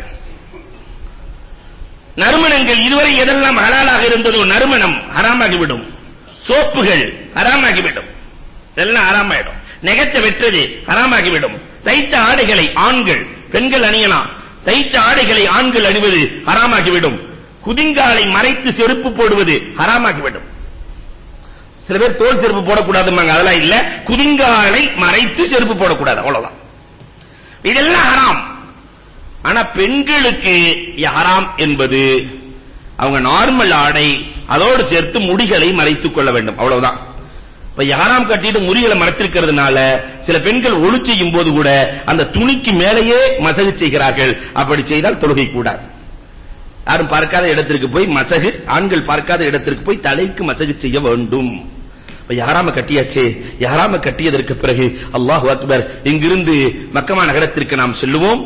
நறுமணங்கள் இதுவரை எதெல்லாம் ஹலாலாக இருந்ததோ நறுமணம் ஹராமாகிவிடும் சோப்புகள் ஹராமாகிவிடும் இதெல்லாம் ஹராமாயிடும் நெகத்தை வெற்றது ஹராமாகிவிடும் தைத்த ஆடைகளை ஆண்கள் பெண்கள் அணியலாம் தைத்த ஆடைகளை ஆண்கள் அணிவது ஹராமாகிவிடும் குதிங்காலை மறைத்து செருப்பு போடுவது ஹராமாகிவிடும் சில பேர் தோல் செருப்பு போடக்கூடாதுமாங்க அதெல்லாம் இல்ல குதிங்காலை மறைத்து செருப்பு போடக்கூடாது அவ்வளவுதான் இதெல்லாம் ஹராம் ஆனா பெண்களுக்கு ஹராம் என்பது அவங்க நார்மல் ஆடை அதோடு சேர்த்து முடிகளை மறைத்துக் கொள்ள வேண்டும் அவ்வளவுதான் இப்ப யாராம் கட்டிட்டு முடிகளை மறைச்சிருக்கிறதுனால சில பெண்கள் ஒளி செய்யும் போது கூட அந்த துணிக்கு மேலேயே மசகு செய்கிறார்கள் அப்படி செய்தால் தொழுகை கூடாது யாரும் பார்க்காத இடத்திற்கு போய் மசகு ஆண்கள் பார்க்காத இடத்திற்கு போய் தலைக்கு மசகு செய்ய வேண்டும் இப்ப யாராம கட்டியாச்சே யாராம கட்டியதற்கு பிறகு அல்லாஹ் அக்பர் இங்கிருந்து மக்கமா நகரத்திற்கு நாம் செல்லுவோம்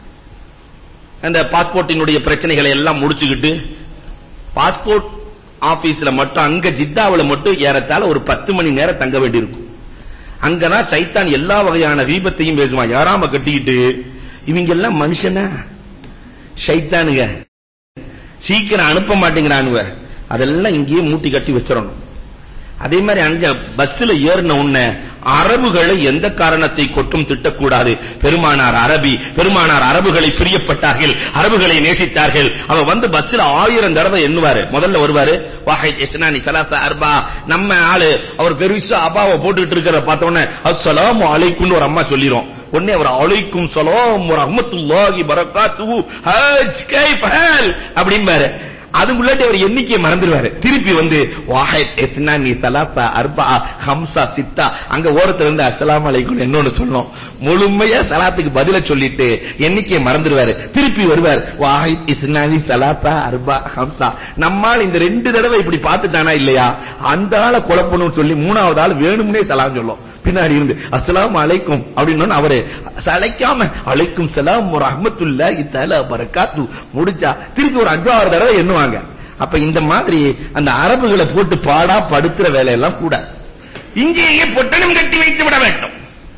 அந்த பாஸ்போர்ட்டினுடைய பிரச்சனைகளை எல்லாம் முடிச்சுக்கிட்டு பாஸ்போர்ட் ஆபீஸ்ல மட்டும் அங்க ஜித்தாவுல மட்டும் ஏறத்தால ஒரு பத்து மணி நேரம் தங்க வேண்டியிருக்கும் அங்கதான் சைத்தான் எல்லா வகையான தீபத்தையும் பேசுவான் யாராம கட்டிக்கிட்டு இவங்க எல்லாம் மனுஷனா சைத்தானுங்க சீக்கிரம் அனுப்ப மாட்டேங்கிறானுவ அதெல்லாம் இங்கேயே மூட்டி கட்டி வச்சிடணும் அதே மாதிரி அங்க பஸ்ல ஏறின உடனே அரபுகளை எந்த காரணத்தை கொட்டும் திட்டக்கூடாது பெருமானார் அரபி பெருமானார் அரபுகளை பிரியப்பட்டார்கள் அரபுகளை நேசித்தார்கள் அவ வந்து பஸ்ல ஆயிரம் தடவை எண்ணுவாரு முதல்ல வருவாரு வாஹித் இஸ்னானி சலாசா அர்பா நம்ம ஆளு அவர் பெருசா அபாவை போட்டுட்டு இருக்கிற பார்த்த உடனே அஸ்ஸலாமு அலைக்கும்னு ஒரு அம்மா சொல்லிரும் உடனே அவர் அலைக்கும் சலாம் ரஹ்மத்துல்லாஹி பரக்காத்துஹு ஹஜ் கைஃப் ஹால் அப்படிம்பாரு அது முன்னாடி அவர் எண்ணிக்கையை மறந்துடுவாரு திருப்பி வந்து வாஹித் இஸ்னானி சலாசா அர்பா ஹம்சா சித்தா அங்க ஓரத்துல இருந்து அஸ்ஸலாமு அலைக்கும் இன்னொன்னு சொன்னோம் முழுமையா சலாத்துக்கு பதில சொல்லிட்டு எண்ணிக்கையை மறந்துடுவாரு திருப்பி வருவார் வாஹித் இஸ்னானி சலாசா அர்பா ஹம்சா நம்மால் இந்த ரெண்டு தடவை இப்படி பார்த்துட்டானா இல்லையா அந்த ஆளை குழப்பணும்னு சொல்லி மூணாவது ஆள் வேணும்னே சலாம் சொல்லும் பின்னாடி இருந்து அஸ்ஸலாமு அலைக்கும் அப்படின்னு அவரு சளைக்காம அலைக்கும் சலாம் ரஹ்மத்துல்லாஹி தஆலா பரக்காத்து முடிச்சா திருப்பி ஒரு அஞ்சாறு தடவை எண்ணுவாங்க அப்ப இந்த மாதிரி அந்த அரபுகளை போட்டு பாடா படுத்துற வேலையெல்லாம் கூட இங்கேயே பொட்டணம் கட்டி வைத்து விட வேண்டும்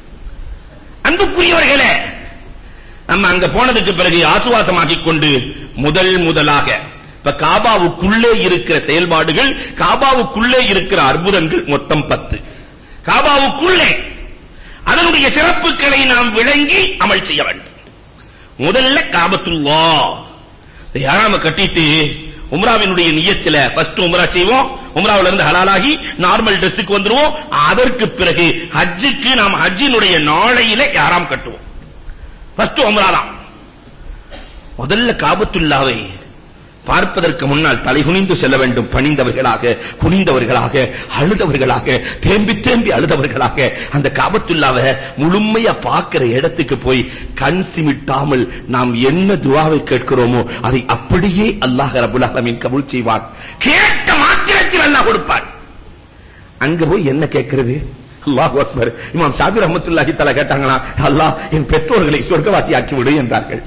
அன்புக்குரியவர்களே நம்ம அங்க போனதுக்கு பிறகு ஆசுவாசமாக்கிக் கொண்டு முதல் முதலாக இப்ப காபாவுக்குள்ளே இருக்கிற செயல்பாடுகள் காபாவுக்குள்ளே இருக்கிற அற்புதங்கள் மொத்தம் பத்து காபாவுக்குள்ளே அதனுடைய சிறப்புகளை நாம் விளங்கி அமல் செய்ய வேண்டும் முதல்ல காபத்துல்லா யாராம கட்டிட்டு உம்ராவினுடைய நியத்துல ஃபர்ஸ்ட் உம்ரா செய்வோம் உம்ராவில இருந்து ஹலாலாகி நார்மல் ட்ரெஸ்ஸுக்கு வந்துருவோம் அதற்கு பிறகு ஹஜ்ஜுக்கு நாம் ஹஜ்ஜினுடைய நாளையில யாராம் கட்டுவோம் ஃபர்ஸ்ட் உம்ரா தான் முதல்ல காபத்துல்லாவை பார்ப்பதற்கு முன்னால் தலைகுனிந்து செல்ல வேண்டும் பணிந்தவர்களாக குனிந்தவர்களாக அழுதவர்களாக தேம்பி தேம்பி அழுதவர்களாக அந்த காபத்துல்லாவை முழுமையா பார்க்கிற இடத்துக்கு போய் கண் சிமிட்டாமல் நாம் என்ன துவாவை கேட்கிறோமோ அதை அப்படியே அல்லாஹ் ரபுல் ஆலமீன் கபூல் செய்வான் கேட்ட மாத்திரத்தில் அல்லாஹ் கொடுப்பான் அங்க போய் என்ன கேட்கிறது அல்லாஹ் அக்பர் இமாம் ஷாபி ரஹ்மத்துல்லாஹி தஆலா கேட்டாங்களா அல்லாஹ் என் பெற்றோர்களை சொர்க்கவாசி ஆக்கி விடு என்றார்கள்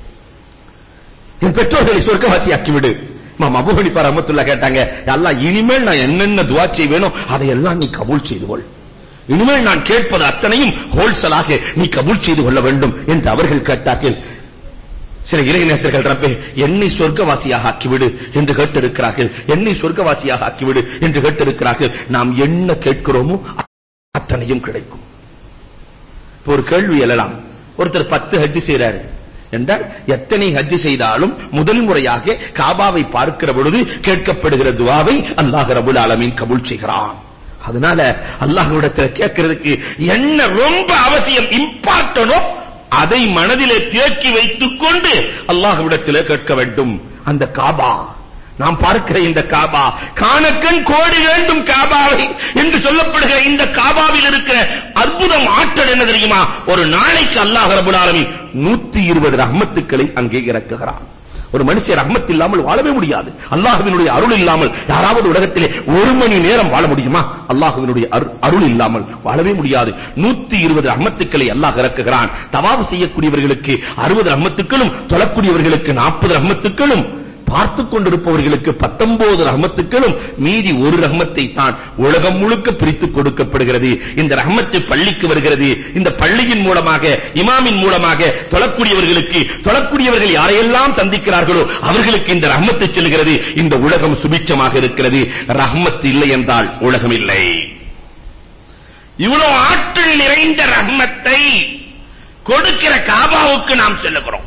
என் பெற்றோர்களை சொர்க்கவாசியாக்கி விடு மாம் அபூ ஹனீஃபா ரஹ்மத்துல்லாஹ் கேட்டாங்க அல்லாஹ் இனிமேல் நான் என்னென்ன துஆ செய்வேனோ அதையெல்லாம் நீ கபூல் செய்து கொள் இனிமேல் நான் கேட்பது அத்தனையும் ஹோல்சலாக நீ கபூல் செய்து கொள்ள வேண்டும் என்று அவர்கள் கேட்டார்கள் சில இறைநேசர்கள் ரப்பே என்னை சொர்க்கவாசியாக ஆக்கிவிடு என்று கேட்டிருக்கிறார்கள் என்னை சொர்க்கவாசியாக ஆக்கிவிடு என்று கேட்டிருக்கிறார்கள் நாம் என்ன கேட்கிறோமோ அத்தனையும் கிடைக்கும் இப்ப ஒரு கேள்வி எழலாம் ஒருத்தர் பத்து ஹஜ் செய்றாரு என்றால் எத்தனை ஹஜ் செய்தாலும் முதல் முறையாக காபாவை பார்க்கிற பொழுது கேட்கப்படுகிற துவாவை அல்லாஹ் ரபுல் ஆலமீன் கபூல் செய்கிறான் அதனால அல்லாஹ்விடத்துல கேட்கிறதுக்கு என்ன ரொம்ப அவசியம் இம்பார்ட்டனோ அதை மனதிலே தேக்கி வைத்துக் கொண்டு அல்லாஹ்விடத்திலே கேட்க வேண்டும் அந்த காபா நாம் பார்க்கிற இந்த காபா காணக்கண் கோடி வேண்டும் காபாவை என்று சொல்லப்படுகிற இந்த காபாவில் இருக்கிற அற்புதம் ஆற்றல் என்ன தெரியுமா ஒரு நாளைக்கு அல்லாஹ் ரபுல் ஆலமீன் 120 ரஹ்மத்துக்களை அங்கே இறக்குகிறான் ஒரு மனுஷன் ரஹ்மத் இல்லாமல் வாழவே முடியாது அல்லாஹ்வினுடைய அருள் இல்லாமல் யாராவது உலகத்திலே ஒரு மணி நேரம் வாழ முடியுமா அல்லாஹ்வினுடைய அருள் இல்லாமல் வாழவே முடியாது 120 ரஹ்மத்துக்களை அல்லாஹ் இறக்குகிறான் தவாஃப் செய்யக்கூடியவர்களுக்கு 60 ரஹ்மத்துக்களும் தொழக்கூடியவர்களுக்கு 40 ரஹ்மத்துக்களும் பார்த்து கொண்டிருப்பவர்களுக்கு 19 ரஹமத்துக்களும் மீதி ஒரு ரஹமத்தை தான் உலகம் முழுக்க பிரித்து கொடுக்கப்படுகிறது இந்த ரஹமத்து பள்ளிக்கு வருகிறது இந்த பள்ளியின் மூலமாக இமாமின் மூலமாக தொழக்கூடியவர்களுக்கு தொழக்கூடியவர்கள் யாரையெல்லாம் சந்திக்கிறார்களோ அவர்களுக்கு இந்த ரஹமத்து செல்கிறது இந்த உலகம் சுபிட்சமாக இருக்கிறது ரஹமத் இல்லை என்றால் உலகம் இல்லை இவ்வளவு ஆற்றல் நிறைந்த ரஹமத்தை கொடுக்கிற காபாவுக்கு நாம் செல்லுகிறோம்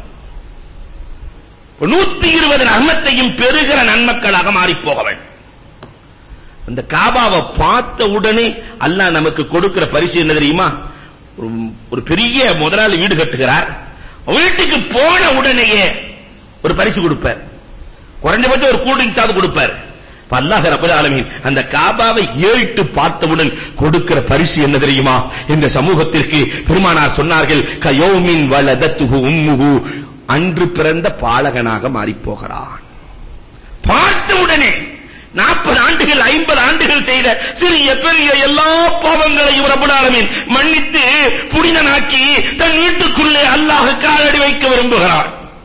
நூத்தி இருபது ரஹமத்தையும் பெறுகிற நன்மக்களாக மாறி போக வேண்டும் அந்த காபாவை பார்த்த உடனே அல்லாஹ் நமக்கு கொடுக்கிற பரிசு என்ன தெரியுமா ஒரு- ஒரு பெரிய முதலாளி வீடு கட்டுகிறார் வீட்டுக்கு போன உடனேயே ஒரு பரிசு கொடுப்பார் குறைஞ்சபட்சம் ஒரு கூல் ட்ரிங்க்ஸாவது கொடுப்பார் இப்ப அல்லாஹ் ரப்பல் ஆலமீன் அந்த காபாவை ஏறிட்டு பார்த்தவுடன் கொடுக்கிற பரிசு என்ன தெரியுமா இந்த சமூகத்திற்கு பெருமானார் சொன்னார்கள் கயோமின் வலதத்துஹு உம்முஹு அன்று பிறந்த பாலகனாக மாறிப் போகிறான் பார்த்த உடனே நாற்பது ஆண்டுகள் ஐம்பது ஆண்டுகள் செய்த சிறிய பெரிய எல்லா பாவங்களையும் ரப்பல் ஆலமீன் மன்னித்து புனிதனாக்கி தன் வீட்டுக்குள்ளே அல்லாஹ் காலடி வைக்க விரும்புகிறான்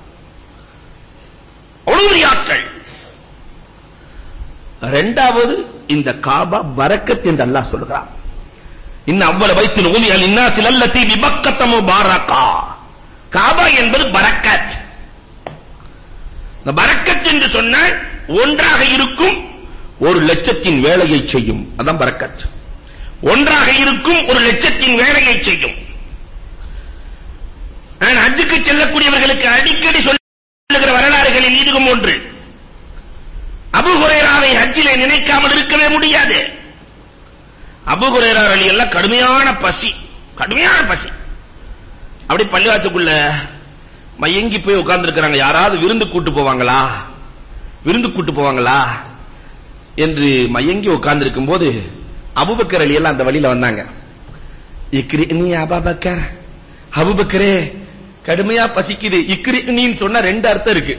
அவ்வளவு பெரிய ஆற்றல் இரண்டாவது இந்த காபா பரக்கத் என்று அல்லாஹ் சொல்கிறான் இன்ன அவ்வள வைத்து ஊதி அல் இன்னாசில் அல்லத்தி பிபக்கத்த முபாரகா காபா என்பது பரக்கத் இந்த பரக்கத் என்று சொன்னால் ஒன்றாக இருக்கும் ஒரு லட்சத்தின் வேலையை செய்யும் அதான் பரக்கத் ஒன்றாக இருக்கும் ஒரு லட்சத்தின் வேலையை செய்யும் நான் ஹஜ்ஜுக்கு செல்லக்கூடியவர்களுக்கு அடிக்கடி சொல்லுகிற வரலாறுகளில் இதுவும் ஒன்று அபு ஹுரைராவை ஹஜ்ஜிலே நினைக்காமல் இருக்கவே முடியாது அபு ஹுரைரா எல்லாம் கடுமையான பசி கடுமையான பசி அப்படி பள்ளிவாசலுக்குள்ள மயங்கி போய் உட்கார்ந்திருக்கிறாங்க யாராவது விருந்து கூட்டு போவாங்களா விருந்து கூட்டு போவாங்களா என்று மயங்கி உட்கார்ந்திருக்கும் போது அபூபக்கர் அலி எல்லாம் அந்த வழியில வந்தாங்க இக்ரி நீ அபாபக்கர் அபூபக்கரே கடுமையா பசிக்குது இக்ரி நீன்னு சொன்னா ரெண்டு அர்த்தம் இருக்கு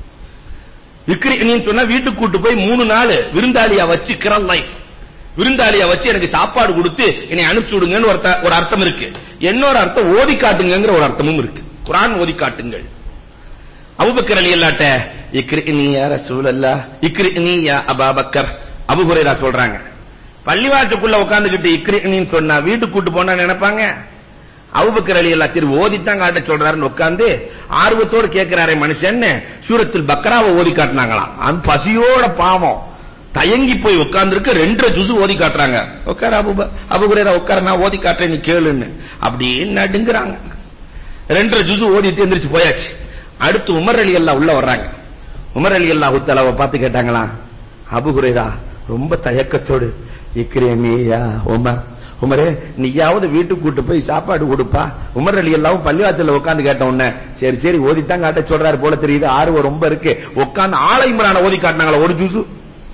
இக்ரி நீன்னு சொன்னா வீட்டுக்கு கூட்டு போய் மூணு நாள் விருந்தாளியா வச்சு கிரல் லைஃப் விருந்தாளியா வச்சு எனக்கு சாப்பாடு கொடுத்து என்னை அனுப்பிச்சு விடுங்கன்னு ஒரு அர்த்த- ஒரு அர்த்தம் இருக்கு இன்னொரு அர்த்தம் ஓதி காட்டுங்கங்கிற ஒரு அர்த்தமும் இருக்கு குர்ஆன் ஓதி காட்டுங்கள் அபூபக்கர் அலி அல்லாட்ட இக்ரினி யா ரசூலல்லாஹ் இக்ரினி யா அபாபக்கர் அபூ ஹுரைரா சொல்றாங்க பள்ளிவாசலுக்குள்ள உட்கார்ந்துகிட்டு இக்ரினின்னு சொன்னா வீட்டுக்கு கூட்டு போனா நினைப்பாங்க அபூபக்கர் அலி அல்லாஹ் சரி ஓதித்தான் காட்ட சொல்றாருன்னு உட்கார்ந்து ஆர்வத்தோடு கேட்கிறாரே மனுஷன் சூரத்தில் பக்ராவை ஓதி காட்டினாங்களாம் அந்த பசியோட பாவம் தயங்கி போய் உட்கார்ந்திருக்க ரெண்டரை ஜுசு ஓதி காட்டுறாங்க உட்கார அபு அபு ஹுரைரா உட்கார நான் ஓதி காட்டுறேன் நீ கேளுன்னு அப்படியே நடுங்குறாங்க ரெண்டரை ஜுசு ஓதிட்டு எந்திரிச்சு போயாச்சு அடுத்து உமர் அலி அல்லாஹ் உள்ள வர்றாங்க உமர் அலி அல்லாஹ் தஆலாவை பார்த்து கேட்டாங்களா அபு ஹுரைரா ரொம்ப தயக்கத்தோடு இக்ரேமியா உமர் உமரே நீயாவது வீட்டுக்கு கூட்டு போய் சாப்பாடு கொடுப்பா உமர் அலி அல்லாவும் பள்ளிவாசல்ல உட்கார்ந்து கேட்ட உடனே சரி சரி ஓதித்தான் காட்ட சொல்றாரு போல தெரியுது ஆர்வம் ரொம்ப இருக்கு உட்கார்ந்து ஆலை இம்ரான ஓதி காட்டினாங்களா ஒரு ஜூசு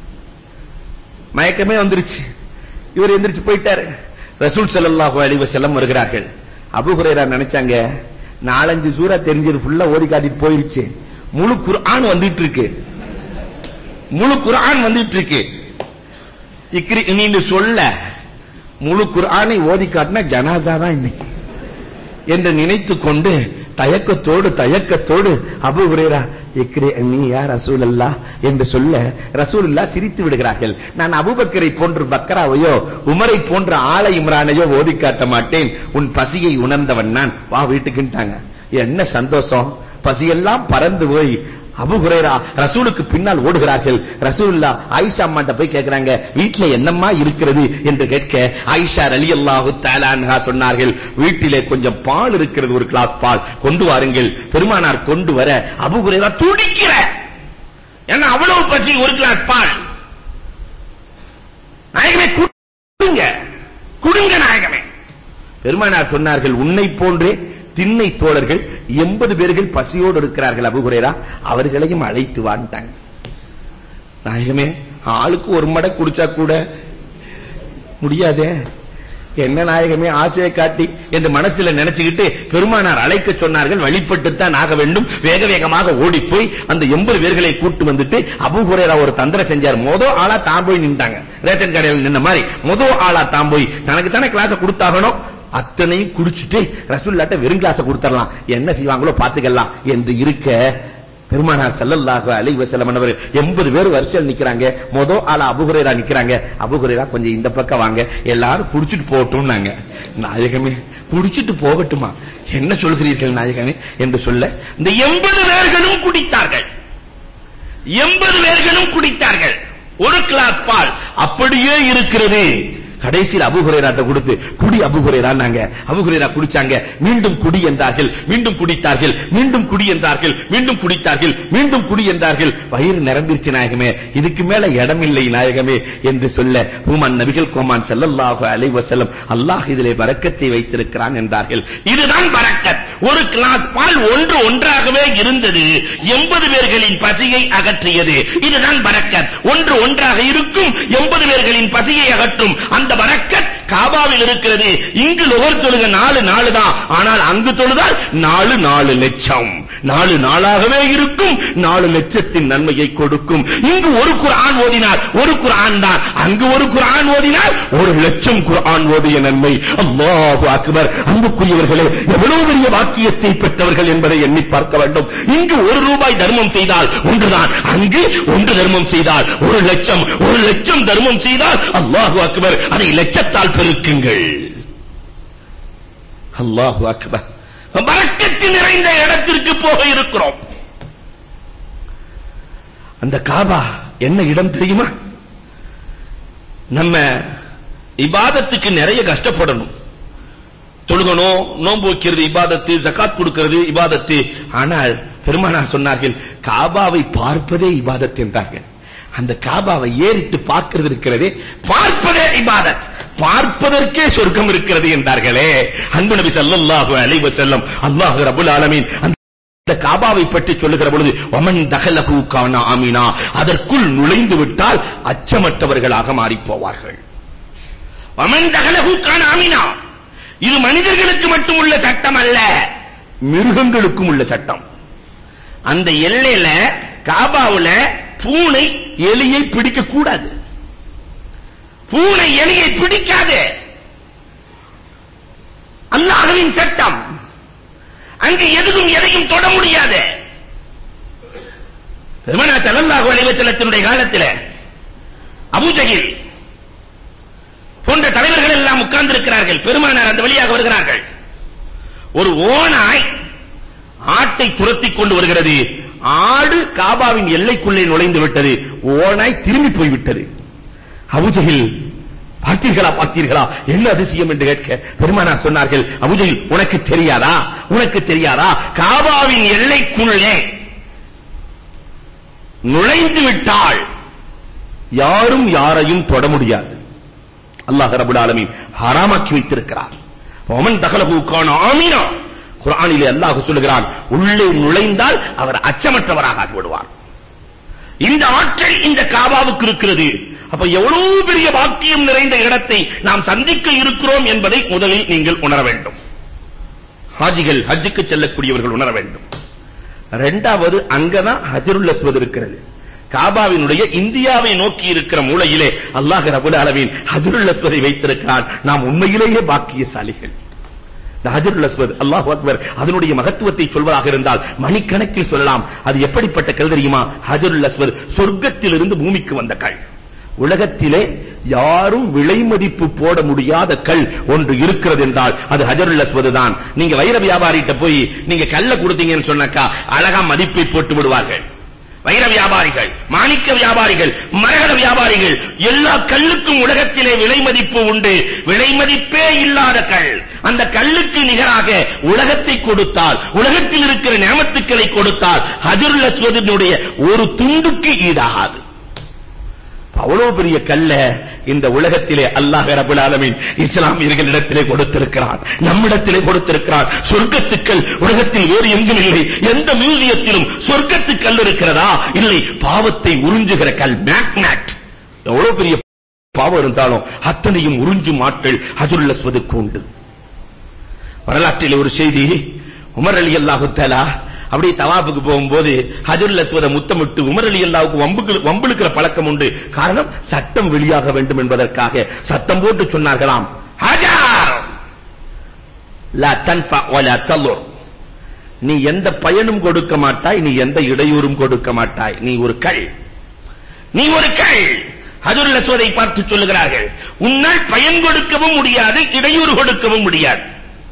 மயக்கமே வந்துருச்சு இவர் எந்திரிச்சு போயிட்டாரு ரசூல் ஸல்லல்லாஹு அலைஹி வஸல்லம் வருகிறார்கள் அபூ ஹுரைரா நினைச்சாங்க நாலஞ்சு சூரா தெரிஞ்சது ஃபுல்லா ஓதி காட்டிட்டு போயிருச்சு முழு குர்ஆன் வந்துட்டு இருக்கு முழு குர்ஆன் வந்துட்டு இருக்கு இக்ரி நீன்னு சொல்ல முழு குர்ஆனை ஓதி காட்டினா ஜனாசா தான் இன்னைக்கு என்று நினைத்துக் கொண்டு தயக்கத்தோடு தயக்கத்தோடு அபூ ஹுரைரா இக்ரி நீ யா ரசூலல்லாஹ் என்று சொல்ல ரசூலுல்லாஹ் சிரித்து விடுகிறார்கள் நான் அபூபக்கரை போன்று பக்கராவையோ உமரை போன்ற ஆலை இம்ரானையோ ஓதி காட்ட மாட்டேன் உன் பசியை உணர்ந்தவன் நான் வா வீட்டுக்குன்ட்டாங்க என்ன சந்தோஷம் பசியெல்லாம் பறந்து போய் அபு ஹுரைரா ரசூலுக்கு பின்னால் ஓடுகிறார்கள் ரசூலுல்லா ஆயிஷா அம்மாட்ட போய் கேக்குறாங்க வீட்ல என்னம்மா இருக்கிறது என்று கேட்க ஆயிஷா ரலியல்லாஹு தஆலா அன்ஹா சொன்னார்கள் வீட்டிலே கொஞ்சம் பால் இருக்கிறது ஒரு கிளாஸ் பால் கொண்டு வாருங்கள் பெருமானார் கொண்டு வர அபு ஹுரைரா துடிக்கிற ஏன்னா அவ்வளவு பசி ஒரு கிளாஸ் பால் நாயகமே குடுங்க குடுங்க நாயகமே பெருமானார் சொன்னார்கள் உன்னை போன்றே திண்ணை தோழர்கள் எண்பது பேர்கள் பசியோடு இருக்கிறார்கள் அபுகுரேரா அவர்களையும் அழைத்து வான்ட்டாங்க நாயகமே ஆளுக்கு ஒரு மடை குடிச்சா கூட முடியாதே என்ன நாயகமே ஆசையை காட்டி என்று மனசுல நினைச்சுக்கிட்டு பெருமானார் அழைக்க சொன்னார்கள் வழிபட்டுத்தான் ஆக வேண்டும் வேக வேகமாக ஓடி போய் அந்த எண்பது பேர்களை கூட்டு வந்துட்டு அபு ஹுரேரா ஒரு தந்திரம் செஞ்சார் மொத ஆளா தான் போய் நின்றாங்க ரேஷன் கடையில் நின்ன மாதிரி மொத ஆளா தான் போய் தனக்கு தானே கிளாஸ் கொடுத்தாகணும் அத்தனையும் குடிச்சிட்டு ரசூல்லாட்ட வெறும் கிளாஸ கொடுத்துடலாம் என்ன செய்வாங்களோ பாத்துக்கலாம் என்று இருக்க பெருமானார் ஸல்லல்லாஹு அலைஹி வஸல்லம் அவர் 80 பேர் வரிசையில் நிக்கறாங்க மொத ஆளா அபூஹுரைரா நிக்கறாங்க அபூஹுரைரா கொஞ்சம் இந்த பக்கம் வாங்க எல்லாரும் குடிச்சிட்டு போகட்டும்னாங்க நாயகமே குடிச்சிட்டு போகட்டுமா என்ன சொல்கிறீர்கள் நாயகமே என்று சொல்ல இந்த எண்பது பேர்களும் குடித்தார்கள் எண்பது பேர்களும் குடித்தார்கள் ஒரு கிளாஸ் பால் அப்படியே இருக்கிறது கடைசியில் அபுஹுரேராட்ட கொடுத்து குடி அபுஹுரேரான்னாங்க அபுஹுரேரா குடிச்சாங்க மீண்டும் குடி என்றார்கள் மீண்டும் குடித்தார்கள் மீண்டும் குடி என்றார்கள் மீண்டும் குடித்தார்கள் மீண்டும் குடி என்றார்கள் வயிறு நிரம்பிருச்சு நாயகமே இதுக்கு மேல இடம் இல்லை நாயகமே என்று சொல்ல ஹுமான் நபிகள் கோமான் ஸல்லல்லாஹு அலைஹி வஸல்லம் அல்லாஹ் இதிலே பரக்கத்தை வைத்திருக்கிறான் என்றார்கள் இதுதான் பரக்கத் ஒரு கிளாஸ் பால் ஒன்று ஒன்றாகவே இருந்தது எண்பது பேர்களின் பசியை அகற்றியது இதுதான் பரக்கத் ஒன்று ஒன்றாக இருக்கும் எண்பது பேர்களின் பசியை அகற்றும் அந்த பரக்கத் காபாவில் இருக்கிறது இங்கு நுகர் தொழுக நாலு நாலு தான் ஆனால் அங்கு தொழுதால் நாலு நாலு லட்சம் நாலு நாளாகவே இருக்கும் நாலு லட்சத்தின் நன்மையை கொடுக்கும் இங்கு ஒரு குர்ஆன் ஓதினால் ஒரு குர்ஆன் தான் அங்கு ஒரு குர்ஆன் ஓதினால் ஒரு லட்சம் குர்ஆன் ஓதிய நன்மை அல்லாஹு அக்பர் அன்புக்குரியவர்களே எவ்வளவு பெரிய வாக்கியத்தை பெற்றவர்கள் என்பதை எண்ணி பார்க்க வேண்டும் இங்கு ஒரு ரூபாய் தர்மம் செய்தால் ஒன்றுதான் அங்கு ஒன்று தர்மம் செய்தால் ஒரு லட்சம் ஒரு லட்சம் தர்மம் செய்தால் அல்லாஹு அக்பர் அதை லட்சத்தால் பெருக்குங்கள் அல்லாஹு அக்பர் பரக்கத்து நிறைந்த இடத்திற்கு போக இருக்கிறோம் அந்த காபா என்ன இடம் தெரியுமா நம்ம இபாதத்துக்கு நிறைய கஷ்டப்படணும் தொழுகணும் நோன்பு வைக்கிறது இபாதத்து ஜகாத் கொடுக்கிறது இபாதத்து ஆனால் பெருமானார் சொன்னார்கள் காபாவை பார்ப்பதே இபாதத் என்றார்கள் அந்த காபாவை ஏறிட்டு பார்க்கிறது இருக்கிறதே பார்ப்பதே இபாதத் பார்ப்பதற்கே சொர்க்கம் இருக்கிறது என்றார்களே அன்பு நபி ஸல்லல்லாஹு அலைஹி வஸல்லம் அல்லாஹ் ரப்பல் ஆலமீன் அந்த காபாவை பற்றி சொல்லுகிற பொழுது ஒமன் தகலஹு கான ஆமினா அதற்குள் நுழைந்து விட்டால் அச்சமற்றவர்களாக மாறிப் போவார்கள் ஒமன் தகலஹு கான ஆமினா இது மனிதர்களுக்கு மட்டும் உள்ள சட்டம் அல்ல மிருகங்களுக்கும் உள்ள சட்டம் அந்த எல்லையில காபாவுல பூனை எலியை பிடிக்க கூடாது பூனை எலியை பிடிக்காது அல்லாஹ்வின் சட்டம் அங்கு எதுவும் எதையும் தொட முடியாது பெருமனா ஸல்லல்லாஹு அலைஹி வஸல்லத்தினுடைய காலத்தில் அபூஜஹில் போன்ற தலைவர்கள் எல்லாம் உட்கார்ந்து இருக்கிறார்கள் பெருமானார் அந்த வழியாக வருகிறார்கள் ஒரு ஓனாய் ஆட்டை துரத்திக் கொண்டு வருகிறது ஆடு காபாவின் எல்லைக்குள்ளே நுழைந்து விட்டது ஓனாய் திரும்பி போய் விட்டது அபூஜஹில் பார்த்தீர்களா பார்த்தீர்களா என்ன அதிசயம் என்று கேட்க பெருமானார் சொன்னார்கள் அபூஜஹில் உனக்கு தெரியாதா உனக்கு தெரியாதா காபாவின் எல்லைக்குள்ளே நுழைந்து விட்டால் யாரும் யாரையும் தொட முடியாது அல்லாஹ் ரப்பல் ஆலமீன் ஹராமாக்கி வைத்திருக்கிறார் ஒமன் தகலஹு கான ஆமினா குர்ஆனிலே அல்லாஹ் சொல்லுகிறான் உள்ளே நுழைந்தால் அவர் அச்சமற்றவராக ஆகிவிடுவார் இந்த ஆற்றல் இந்த காபாவுக்கு இருக்கிறது அப்ப எவ்வளவு பெரிய பாக்கியம் நிறைந்த இடத்தை நாம் சந்திக்க இருக்கிறோம் என்பதை முதலில் நீங்கள் உணர வேண்டும் ஹாஜிகள் ஹஜ்ஜுக்கு செல்லக்கூடியவர்கள் உணர வேண்டும் இரண்டாவது அங்கதான் ஹஜருல் அஸ்வத் இருக்கிறது காபாவினுடைய இந்தியாவை நோக்கி இருக்கிற மூலையிலே அல்லாஹ் ரபுல் ஆலமீன் ஹஜருல் அஸ்வதை வைத்திருக்கிறான் நாம் உண்மையிலேயே பாக்கியசாலிகள் இந்த ஹஜருல் அஸ்வத் அல்லாஹ் அக்பர் அதனுடைய மகத்துவத்தை சொல்வதாக இருந்தால் மணிக்கணக்கில் சொல்லலாம் அது எப்படிப்பட்ட கல் தெரியுமா ஹஜருல் அஸ்வத் சொர்க்கத்திலிருந்து பூமிக்கு வந்த கல் உலகத்திலே யாரும் விலை மதிப்பு போட முடியாத கல் ஒன்று இருக்கிறது என்றால் அது ஹஜருல் அஸ்வத் தான் நீங்க வைர வியாபாரிகிட்ட போய் நீங்க கல்ல கொடுத்தீங்கன்னு சொன்னாக்கா அழகா மதிப்பை போட்டு விடுவார்கள் வைர வியாபாரிகள் மாணிக்க வியாபாரிகள் மரகத வியாபாரிகள் எல்லா கல்லுக்கும் உலகத்திலே விலை மதிப்பு உண்டு விலை மதிப்பே இல்லாத கல் அந்த கல்லுக்கு நிகராக உலகத்தை கொடுத்தால் உலகத்தில் இருக்கிற நியமத்துக்களை கொடுத்தால் ஹஜருல் அஸ்வதினுடைய ஒரு துண்டுக்கு ஈடாகாது அவ்வளவு பெரிய கல்ல இந்த உலகத்திலே அல்லாஹ் ரபுல் ஆலமீன் இஸ்லாமியர்களிடத்திலே கொடுத்திருக்கிறான் நம்மிடத்திலே கொடுத்திருக்கிறான் சொர்க்கத்துக்கள் உலகத்தில் வேறு எங்கும் இல்லை எந்த மியூசியத்திலும் சொர்க்கத்து கல் இருக்கிறதா இல்லை பாவத்தை உறிஞ்சுகிற கல் மேக்னட் எவ்வளவு பெரிய பாவம் இருந்தாலும் அத்தனையும் உறிஞ்சும் ஆட்கள் ஹஜருல் அஸ்வதுக்கு உண்டு வரலாற்றிலே ஒரு செய்தி உமர் அலி அல்லாஹு தஆலா அப்படியே தவாஃபுக்கு போகும்போது ஹஜருல் அஸ்வத முத்தமிட்டு உமர் அலி அல்லாஹ்வுக்கு வம்புக்கு வம்பிழுக்கிற பழக்கம் உண்டு காரணம் சட்டம் வெளியாக வேண்டும் என்பதற்காக சத்தம் போட்டு சொன்னார்களாம் ஹஜார் லா தன்ஃபா வலா தல்லுர் நீ எந்த பயனும் கொடுக்க மாட்டாய் நீ எந்த இடையூறும் கொடுக்க மாட்டாய் நீ ஒரு கல் நீ ஒரு கல் ஹஜருல் அஸ்வதை பார்த்து சொல்லுகிறார்கள் உன்னால் பயன் கொடுக்கவும் முடியாது இடையூறு கொடுக்கவும் முடியாது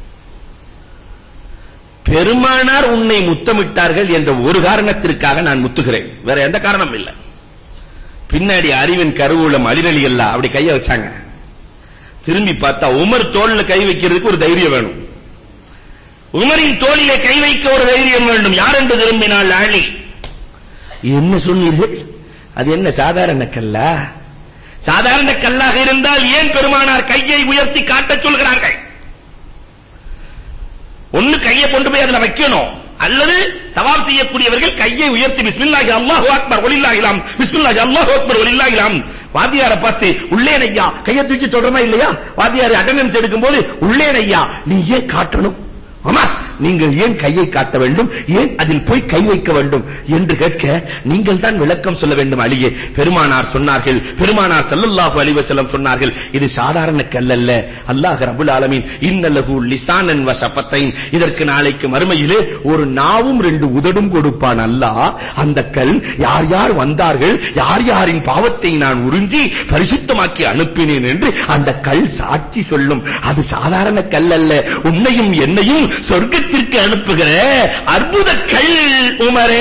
பெருமானார் உன்னை முத்தமிட்டார்கள் என்ற ஒரு காரணத்திற்காக நான் முத்துகிறேன் வேற எந்த காரணமும் இல்லை பின்னாடி அறிவின் கருவூலம் அலிரலி எல்லாம் அப்படி கைய வச்சாங்க திரும்பி பார்த்தா உமர் தோல்ல கை வைக்கிறதுக்கு ஒரு தைரியம் வேணும் உமரின் தோளிலே கை வைக்க ஒரு தைரியம் வேண்டும் யார் என்று திரும்பினால் அலி என்ன சொன்னீர்கள் அது என்ன சாதாரண கல்லா சாதாரண கல்லாக இருந்தால் ஏன் பெருமானார் கையை உயர்த்தி காட்டச் சொல்கிறார்கள் ஒன்னு கையை கொண்டு போய் அதுல வைக்கணும் அல்லது தவாப் செய்யக்கூடியவர்கள் கையை உயர்த்தி பிஸ்மில்லாஹி அல்லாஹு அக்பர் ஒலில்லாஹிலாம் பிஸ்மில்லாஹி அல்லாஹு அக்பர் ஒலில்லாஹிலாம் வாத்தியார பார்த்து உள்ளேன் ஐயா கையை தூக்கி சொல்றமா இல்லையா வாத்தியார் அட்டெண்டன்ஸ் எடுக்கும்போது உள்ளேன் ஐயா நீ ஏன் காட்டணும் ஆமா நீங்கள் ஏன் கையை காட்ட வேண்டும் ஏன் அதில் போய் கை வைக்க வேண்டும் என்று கேட்க நீங்கள் தான் விளக்கம் சொல்ல வேண்டும் அலியே பெருமானார் சொன்னார்கள் பெருமானார் ஸல்லல்லாஹு அலைஹி வஸல்லம் சொன்னார்கள் இது சாதாரண கல் அல்ல அல்லாஹ் ரப்பல் ஆலமீன் இன்னலஹு லிசானன் வ ஷஃபத்தைன் இதற்கு நாளைக்கு மறுமையிலே ஒரு நாவும் ரெண்டு உதடும் கொடுப்பான் அல்லாஹ் அந்த கல் யார் யார் வந்தார்கள் யார் யாரின் பாவத்தை நான் உறிஞ்சி பரிசுத்தமாக்கி அனுப்பினேன் என்று அந்த கல் சாட்சி சொல்லும் அது சாதாரண கல் அல்ல உன்னையும் என்னையும் சொர்க்கத்திற்கு அனுப்புகிற அற்புத கல் உமரே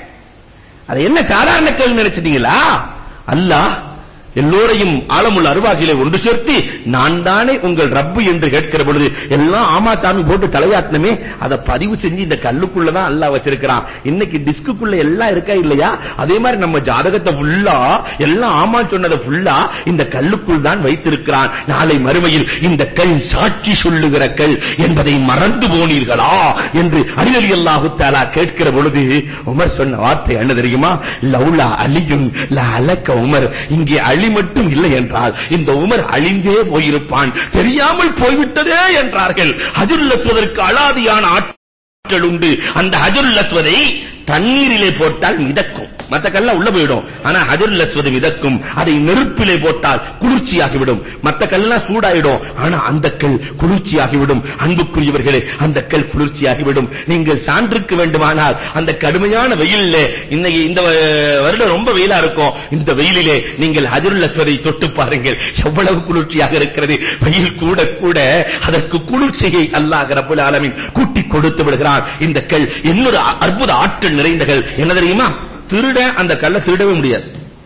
அது என்ன சாதாரண கல் நினைச்சிட்டீங்களா அல்லாஹ் எல்லோரையும் ஆலமுள்ள அருவாகிலே ஒன்று சேர்த்து நான் தானே உங்கள் ரப்பு என்று கேட்கிற பொழுது எல்லாம் ஆமா சாமி போட்டு தலையாட்டனமே அதை பதிவு செஞ்சு இந்த கல்லுக்குள்ள தான் அல்லாஹ் வச்சிருக்கிறான் இன்னைக்கு டிஸ்க்குள்ள எல்லாம் இருக்கா இல்லையா அதே மாதிரி நம்ம ஜாதகத்தை ஃபுல்லா எல்லாம் ஆமா சொன்னதை ஃபுல்லா இந்த கல்லுக்குள் தான் வைத்திருக்கிறான் நாளை மறுமையில் இந்த கல் சாட்சி சொல்லுகிற கல் என்பதை மறந்து போனீர்களா என்று அலிலி அல்லாஹு தஆலா கேட்கிற பொழுது உமர் சொன்ன வார்த்தை என்ன தெரியுமா லௌலா அலியுன் லா அலக்க உமர் இங்கே அலி மட்டும் இல்லை என்றால் இந்த உமர் அழிந்தே போயிருப்பான் தெரியாமல் போய்விட்டதே என்றார்கள் ஹஜருல் அஸ்வதற்கு அலாதியான ஆட்கள் உண்டு அந்த ஹஜருல் அஸ்வதை தண்ணீரிலே போட்டால் மிதக்கும் மத்த கல்லாம் உள்ள போயிடும் ஆனா ஹஜருல் அஸ்வத் மிதக்கும் அதை நெருப்பிலே போட்டால் குளிர்ச்சியாகிவிடும் மத்த கல்லாம் சூடாயிடும் ஆனா அந்த கல் குளிர்ச்சியாகிவிடும் அன்புக்குரியவர்களே அந்த கல் குளிர்ச்சியாகிவிடும் நீங்கள் சான்றுக்கு வேண்டுமானால் அந்த கடுமையான வெயில்ல இன்னைக்கு இந்த வருடம் ரொம்ப வெயிலா இருக்கும் இந்த வெயிலிலே நீங்கள் ஹஜருல் அஸ்வதை தொட்டு பாருங்கள் எவ்வளவு குளிர்ச்சியாக இருக்கிறது வெயில் கூட கூட அதற்கு குளிர்ச்சியை அல்லாஹ் ரப்பல் ஆலமீன் கூட்டி கொடுத்து விடுகிறான் இந்த கல் இன்னொரு அற்புத ஆற்றல் நிறைந்தகள் என்ன தெரியுமா திருட அந்த கல்லை திருடவே முடியாது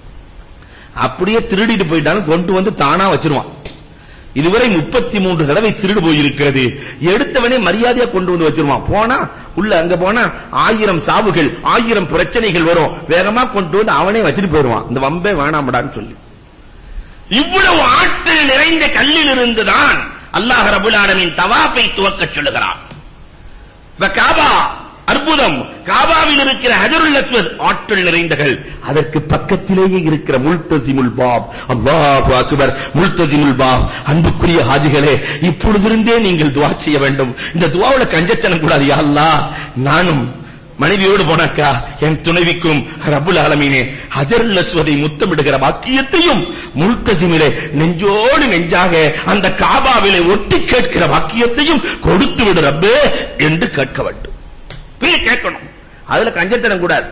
அப்படியே திருடிட்டு போயிட்டாலும் கொண்டு வந்து தானா வச்சிருவான் இதுவரை 33 தடவை திருடு போயிருக்கிறது எடுத்தவனே மரியாதையா கொண்டு வந்து வச்சிருவான் போனா உள்ள அங்க போனா ஆயிரம் சாவுகள் ஆயிரம் பிரச்சனைகள் வரும் வேகமா கொண்டு வந்து அவனே வச்சிட்டு போயிடுவான் இந்த வம்பே வேணாமடான்னு சொல்லி இவ்வளவு ஆற்றல் நிறைந்த கல்லில் இருந்துதான் அல்லாஹ் ரபுல் ஆலமீன் தவாஃபை துவக்கச் சொல்லுகிறான் காபா அற்புதம் காபாவில் இருக்கிற ஹஜருல் அஸ்வத் ஆற்றல் நிறைந்தகள் அதற்கு பக்கத்திலேயே இருக்கிற முல்தசிமுல் பாப் அல்லாஹு அக்பர் முல்தசிமுல் பாப் அன்புக்குரிய ஹாஜிகளே இப்பொழுதிருந்தே நீங்கள் துஆ செய்ய வேண்டும் இந்த துஆவுல கஞ்சத்தனம் கூடாது யா அல்லாஹ் நானும் மனைவியோடு போனாக்கா என் துணைவிக்கும் ரப்புல் ஆலமீனே ஹஜருல் அஸ்வதை முத்தமிடுகிற பாக்கியத்தையும் முல்தசிமிலே நெஞ்சோடு நெஞ்சாக அந்த காபாவிலே ஒட்டி கேட்கிற பாக்கியத்தையும் கொடுத்து விடு ரப்பே என்று கேட்க வேண்டும் போய் கேட்கணும் அதுல கஞ்சத்தனம் கூடாது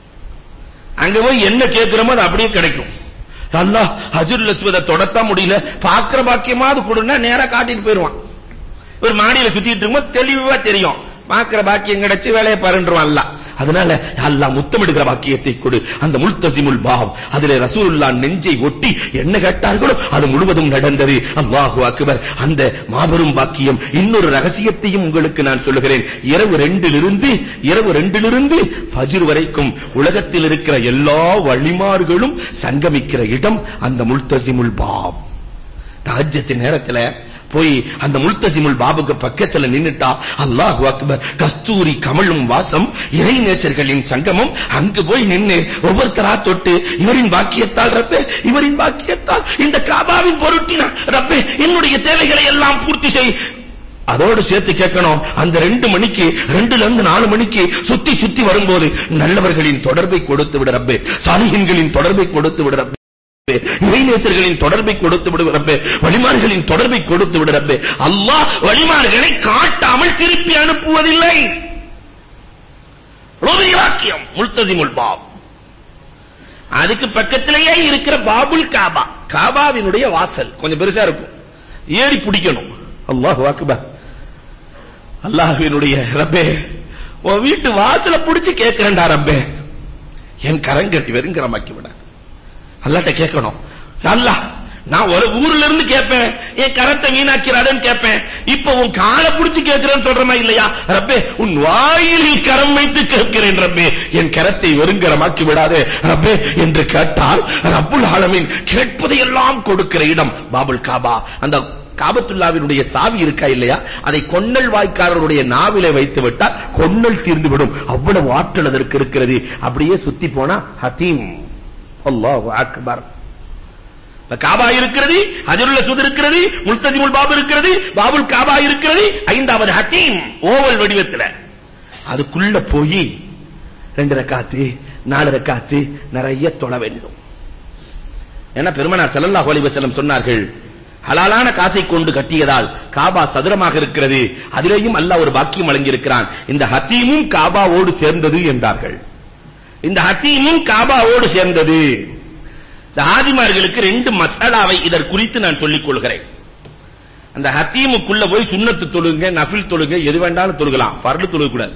அங்க போய் என்ன கேட்கிறோமோ அது அப்படியே கிடைக்கும் அல்லாஹ் ஹஜருல் அஸ்வத தொடத்தான் முடியல பாக்குற பாக்கியமாவது கொடுன்னா நேரா காட்டிட்டு போயிருவான் ஒரு மாடியில சுத்திட்டு இருக்கும்போது தெளிவா தெரியும் பாக்குற பாக்கியம் கிடைச்சு வேலையை பாருன்றான் அல்லாஹ் அதனால அல்லாஹ் முத்தமிடுகிற பாக்கியத்தை கொடு அந்த முல்தசிமுல் பாவ் அதிலே ரசூலுல்லாஹ் நெஞ்சை ஒட்டி என்ன கேட்டார்களோ அது முழுவதும் நடந்தது அல்லாஹு அக்பர் அந்த மாபெரும் பாக்கியம் இன்னொரு ரகசியத்தையும் உங்களுக்கு நான் சொல்லுகிறேன் இரவு ரெண்டிலிருந்து இரவு ரெண்டிலிருந்து ஃபஜ்ர் வரைக்கும் உலகத்தில் இருக்கிற எல்லா வழிமார்களும் சங்கமிக்கிற இடம் அந்த முல்தசிமுல் பாவ் தஹஜ்ஜத் நேரத்துல போய் அந்த முல்தசிமுல் பாபுக்கு பக்கத்துல நின்னுட்டா அல்லாஹு அக்பர் கஸ்தூரி கமலும் வாசம் இறைநேசர்களின் சங்கமம் அங்கு போய் நின்னு ஒவ்வொருத்தரா தொட்டு இவரின் பாக்கியத்தால் ரப்பே இவரின் பாக்கியத்தால் இந்த காபாவின் பொருட்டினா ரப்பே என்னுடைய தேவைகளை எல்லாம் பூர்த்தி செய் அதோடு சேர்த்து கேட்கணும் அந்த ரெண்டு மணிக்கு ரெண்டுல இருந்து நாலு மணிக்கு சுத்தி சுத்தி வரும்போது நல்லவர்களின் தொடர்பை கொடுத்து விட ரப்பே சாலிஹின்களின் தொடர்பை கொடுத்து விட ரப்பே இறைநேசர்களின் தொடர்பை கொடுத்து விடுகிறப்பே வழிமார்களின் தொடர்பை கொடுத்து விடுகிறப்பே அல்லாஹ் வழிமார்களை காட்டாமல் திருப்பி அனுப்புவதில்லை முல்தசிமுல் பாப் அதுக்கு பக்கத்திலேயே இருக்கிற பாபுல் காபா காபாவினுடைய வாசல் கொஞ்சம் பெருசா இருக்கும் ஏறி பிடிக்கணும் அல்லாஹ் அக்பர் அல்லாஹ்வினுடைய ரப்பே உன் வீட்டு வாசல புடிச்சு கேட்கிறேன்டா ரப்பே என் கரங்கட்டி வெறுங்கரமாக்கி விட அல்லாட்ட கேட்கணும் அல்லாஹ் நான் ஒரு ஊர்ல இருந்து கேட்பேன் என் கரத்தை வீணாக்கிறாதேன்னு கேட்பேன் இப்ப உன் காலை புடிச்சு கேட்கிறேன்னு சொல்றமா இல்லையா ரப்பே உன் வாயிலில் கரம் வைத்து கேட்கிறேன் ரப்பே என் கரத்தை வெறுங்கரமாக்கி விடாதே ரப்பே என்று கேட்டால் ரப்புல் ஆலமீன் கேட்பதையெல்லாம் கொடுக்கிற இடம் பாபுல் காபா அந்த காபத்துல்லாவினுடைய சாவி இருக்கா இல்லையா அதை கொன்னல் வாய்க்காரருடைய நாவிலே வைத்து விட்டால் கொன்னல் தீர்ந்து விடும் அவ்வளவு ஆற்றல் அதற்கு இருக்கிறது அப்படியே சுத்தி போனா ஹதீம் அல்லாஹு அக்பர் இப்ப காபா இருக்கிறது ஹஜருல் அஸ்வத் இருக்கிறது முல்தஜிமுல் பாபு இருக்கிறது பாபுல் காபா இருக்கிறது ஐந்தாவது ஹத்தீம் ஓவல் வடிவத்துல அதுக்குள்ள போய் ரெண்டு ரக்காத்து நாலு ரக்காத்து நிறைய தொழ வேண்டும் ஏன்னா பெருமனார் ஸல்லல்லாஹு அலைஹி வஸல்லம் சொன்னார்கள் ஹலாலான காசை கொண்டு கட்டியதால் காபா சதுரமாக இருக்கிறது அதிலேயும் அல்லாஹ் ஒரு பாக்கியம் வழங்கியிருக்கிறான் இந்த ஹத்தீமும் காபாவோடு சேர்ந்தது என்றார்கள் இந்த ஹத்தீமும் காபாவோடு சேர்ந்தது இந்த ஹாஜிமார்களுக்கு ரெண்டு மசாலாவை இதற் குறித்து நான் சொல்லிக் கொள்கிறேன் அந்த ஹத்தீமுக்குள்ள போய் சுன்னத்து தொழுங்க நஃபில் தொழுங்க எது வேண்டாலும் தொழுகலாம் பரலு தொழுக கூடாது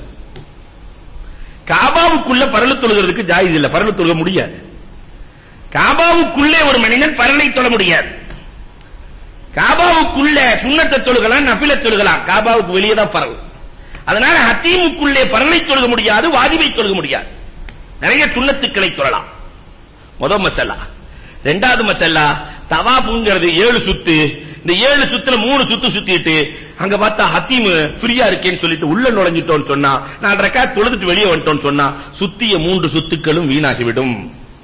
காபாவுக்குள்ள பரலு தொழுகிறதுக்கு ஜாயிஸ் இல்ல பரலு தொழுக முடியாது காபாவுக்குள்ளே ஒரு மனிதன் பரலை தொழ முடியாது காபாவுக்குள்ள சுன்னத்தை தொழுகலாம் நஃபில தொழுகலாம் காபாவுக்கு வெளியே தான் பரல் அதனால ஹத்தீமுக்குள்ளே பரலை தொழுக முடியாது வாஜிபை தொழுக முடியாது நிறைய சுன்னத்துக்களை தொழலாம் முதல் மசல்லா ரெண்டாவது மசல்லா தவாஃப்ங்கிறது ஏழு சுத்து இந்த ஏழு சுத்துல மூணு சுத்து சுத்திட்டு அங்க பார்த்தா ஹத்தீம் ஃப்ரீயா இருக்கேன்னு சொல்லிட்டு உள்ள நுழைஞ்சிட்டோம்னு சொன்னா நான் ரக்காத் தொழுதுட்டு வெளியே வந்துட்டோம்னு சொன்னா சுத்திய மூன்று சுத்துக்களும் வீணாகிவிடும்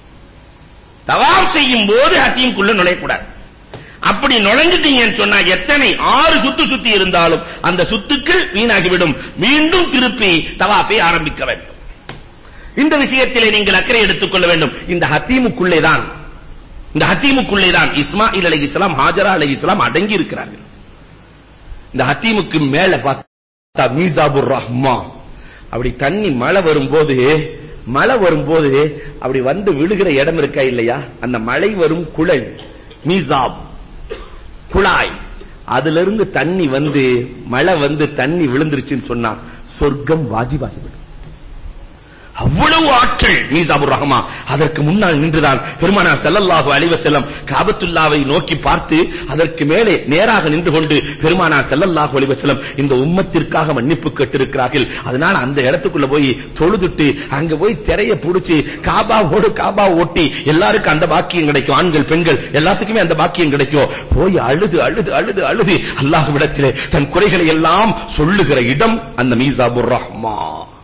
தவாப் செய்யும் போது ஹத்தீம்குள்ள நுழையக்கூடாது அப்படி நுழைஞ்சிட்டீங்கன்னு சொன்னா எத்தனை ஆறு சுத்து சுத்தி இருந்தாலும் அந்த சுத்துக்கள் வீணாகிவிடும் மீண்டும் திருப்பி தவாஃபை ஆரம்பிக்க வேண்டும் இந்த விஷயத்திலே நீங்கள் அக்கறை எடுத்துக்கொள்ள வேண்டும் இந்த ஹத்தீமுக்குள்ளே தான் இந்த ஹத்தீமுக்குள்ளே தான் இஸ்மாயில் அலைஹிஸ்ஸலாம் ஹாஜரா அலைஹிஸ்ஸலாம் அடங்கி இருக்கிறார்கள் இந்த ஹத்தீமுக்கு மேல பார்த்தா மீசாபுர் ரஹ்மா அப்படி தண்ணி மழை வரும்போது மழை வரும்போது அப்படி வந்து விழுகிற இடம் இருக்கா இல்லையா அந்த மழை வரும் குழல் மீசாப் குழாய் அதுல இருந்து தண்ணி வந்து மழை வந்து தண்ணி விழுந்துருச்சுன்னு சொன்னா சொர்க்கம் வாஜிபாகிவிடும் அவ்வளவு ஆற்றல் மீசாபுர் ரஹ்மா அதற்கு முன்னால் நின்றுதான் பெருமானார் ஸல்லல்லாஹு அலைஹி வஸல்லம் காபத்துல்லாவை நோக்கி பார்த்து அதற்கு மேலே நேராக நின்று கொண்டு பெருமானார் ஸல்லல்லாஹு அலைஹி வஸல்லம் இந்த உம்மத்திற்காக மன்னிப்பு கேட்டிருக்கிறார்கள் அதனால அந்த இடத்துக்குள்ள போய் தொழுதுட்டு அங்க போய் திரைய புடிச்சு காபாவோடு காபா ஓட்டி எல்லாருக்கும் அந்த பாக்கியம் கிடைக்கும் ஆண்கள் பெண்கள் எல்லாத்துக்குமே அந்த பாக்கியம் கிடைக்கும் போய் அழுது அழுது அழுது அழுது அல்லாஹ்விடத்திலே தன் குறைகளை எல்லாம் சொல்லுகிற இடம் அந்த மீசாபுர் ரஹ்மா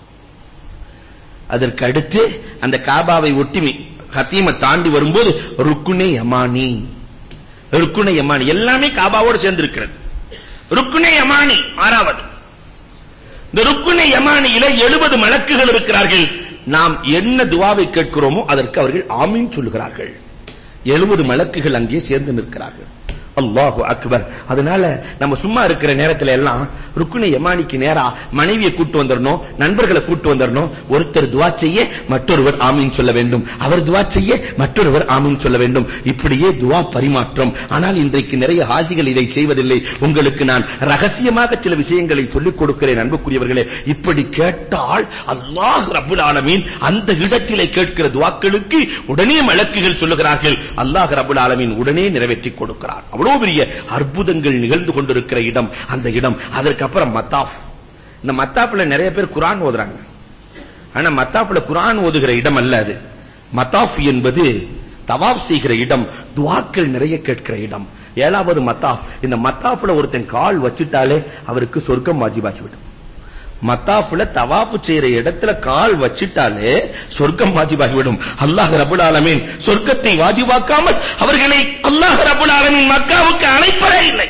அதற்கு அடுத்து அந்த காபாவை ஒட்டி ஹத்தீமை தாண்டி வரும்போது ருக்குனே யமானி ருக்குனே யமானி எல்லாமே காபாவோடு சேர்ந்து இருக்கிறது ருக்குனே யமானி ஆறாவது இந்த ருக்குனே யமானியில 70 மலக்குகள் இருக்கிறார்கள் நாம் என்ன துவாவை கேட்கிறோமோ அதற்கு அவர்கள் ஆமீன் சொல்லுகிறார்கள் 70 மலக்குகள் அங்கே சேர்ந்து நிற்கிறார்கள் அல்லாஹு அக்பர் அதனால நம்ம சும்மா இருக்கிற நேரத்துல எல்லாம் ருக்குனி யமானிக்கு நேரா மனைவியை கூட்டு வந்துடணும் நண்பர்களை கூட்டு வந்துடணும் ஒருத்தர் துவா செய்ய மற்றொருவர் ஆமீன் சொல்ல வேண்டும் அவர் துவா செய்ய மற்றொருவர் ஆமீன் சொல்ல வேண்டும் இப்படியே துவா பரிமாற்றம் ஆனால் இன்றைக்கு நிறைய ஹாஜிகள் இதை செய்வதில்லை உங்களுக்கு நான் ரகசியமாக சில விஷயங்களை சொல்லிக் கொடுக்கிறேன் அன்புக்குரியவர்களே இப்படி கேட்டால் அல்லாஹ் ரப்புல் ஆலமீன் அந்த இடத்திலே கேட்கிற துவாக்களுக்கு உடனே மலக்குகள் சொல்லுகிறார்கள் அல்லாஹ் ரப்புல் ஆலமீன் உடனே நிறைவேற்றி கொடுக்கிறார் அவ்வளவு பெரிய அற்புதங்கள் நிகழ்ந்து கொண்டிருக்கிற இடம் அந்த இடம் அதற்கப்புறம் மத்தாஃப் இந்த மத்தாப்ல நிறைய பேர் குர்ஆன் ஓதுறாங்க ஆனா மத்தாப்ல குர்ஆன் ஓதுகிற இடம் அல்ல அது மத்தாஃப் என்பது தவாப் செய்கிற இடம் துவாக்கள் நிறைய கேட்கிற இடம் ஏழாவது மத்தாஃப் இந்த மத்தாஃப்ல ஒருத்தன் கால் வச்சிட்டாலே அவருக்கு சொர்க்கம் வாஜிபாகிவிடும் மத்தாஃப்ல தவாஃப் செய்யற இடத்துல கால் வச்சிட்டாலே சொர்க்கம் வாஜிபாகிவிடும் அல்லாஹ் ரப்பல் ஆலமீன் சொர்க்கத்தை வாஜிபாக்காமல் அவர்களை அல்லாஹ் ரப்பல் ஆலமீன் மக்காவுக்கு அழைப்பதே இல்லை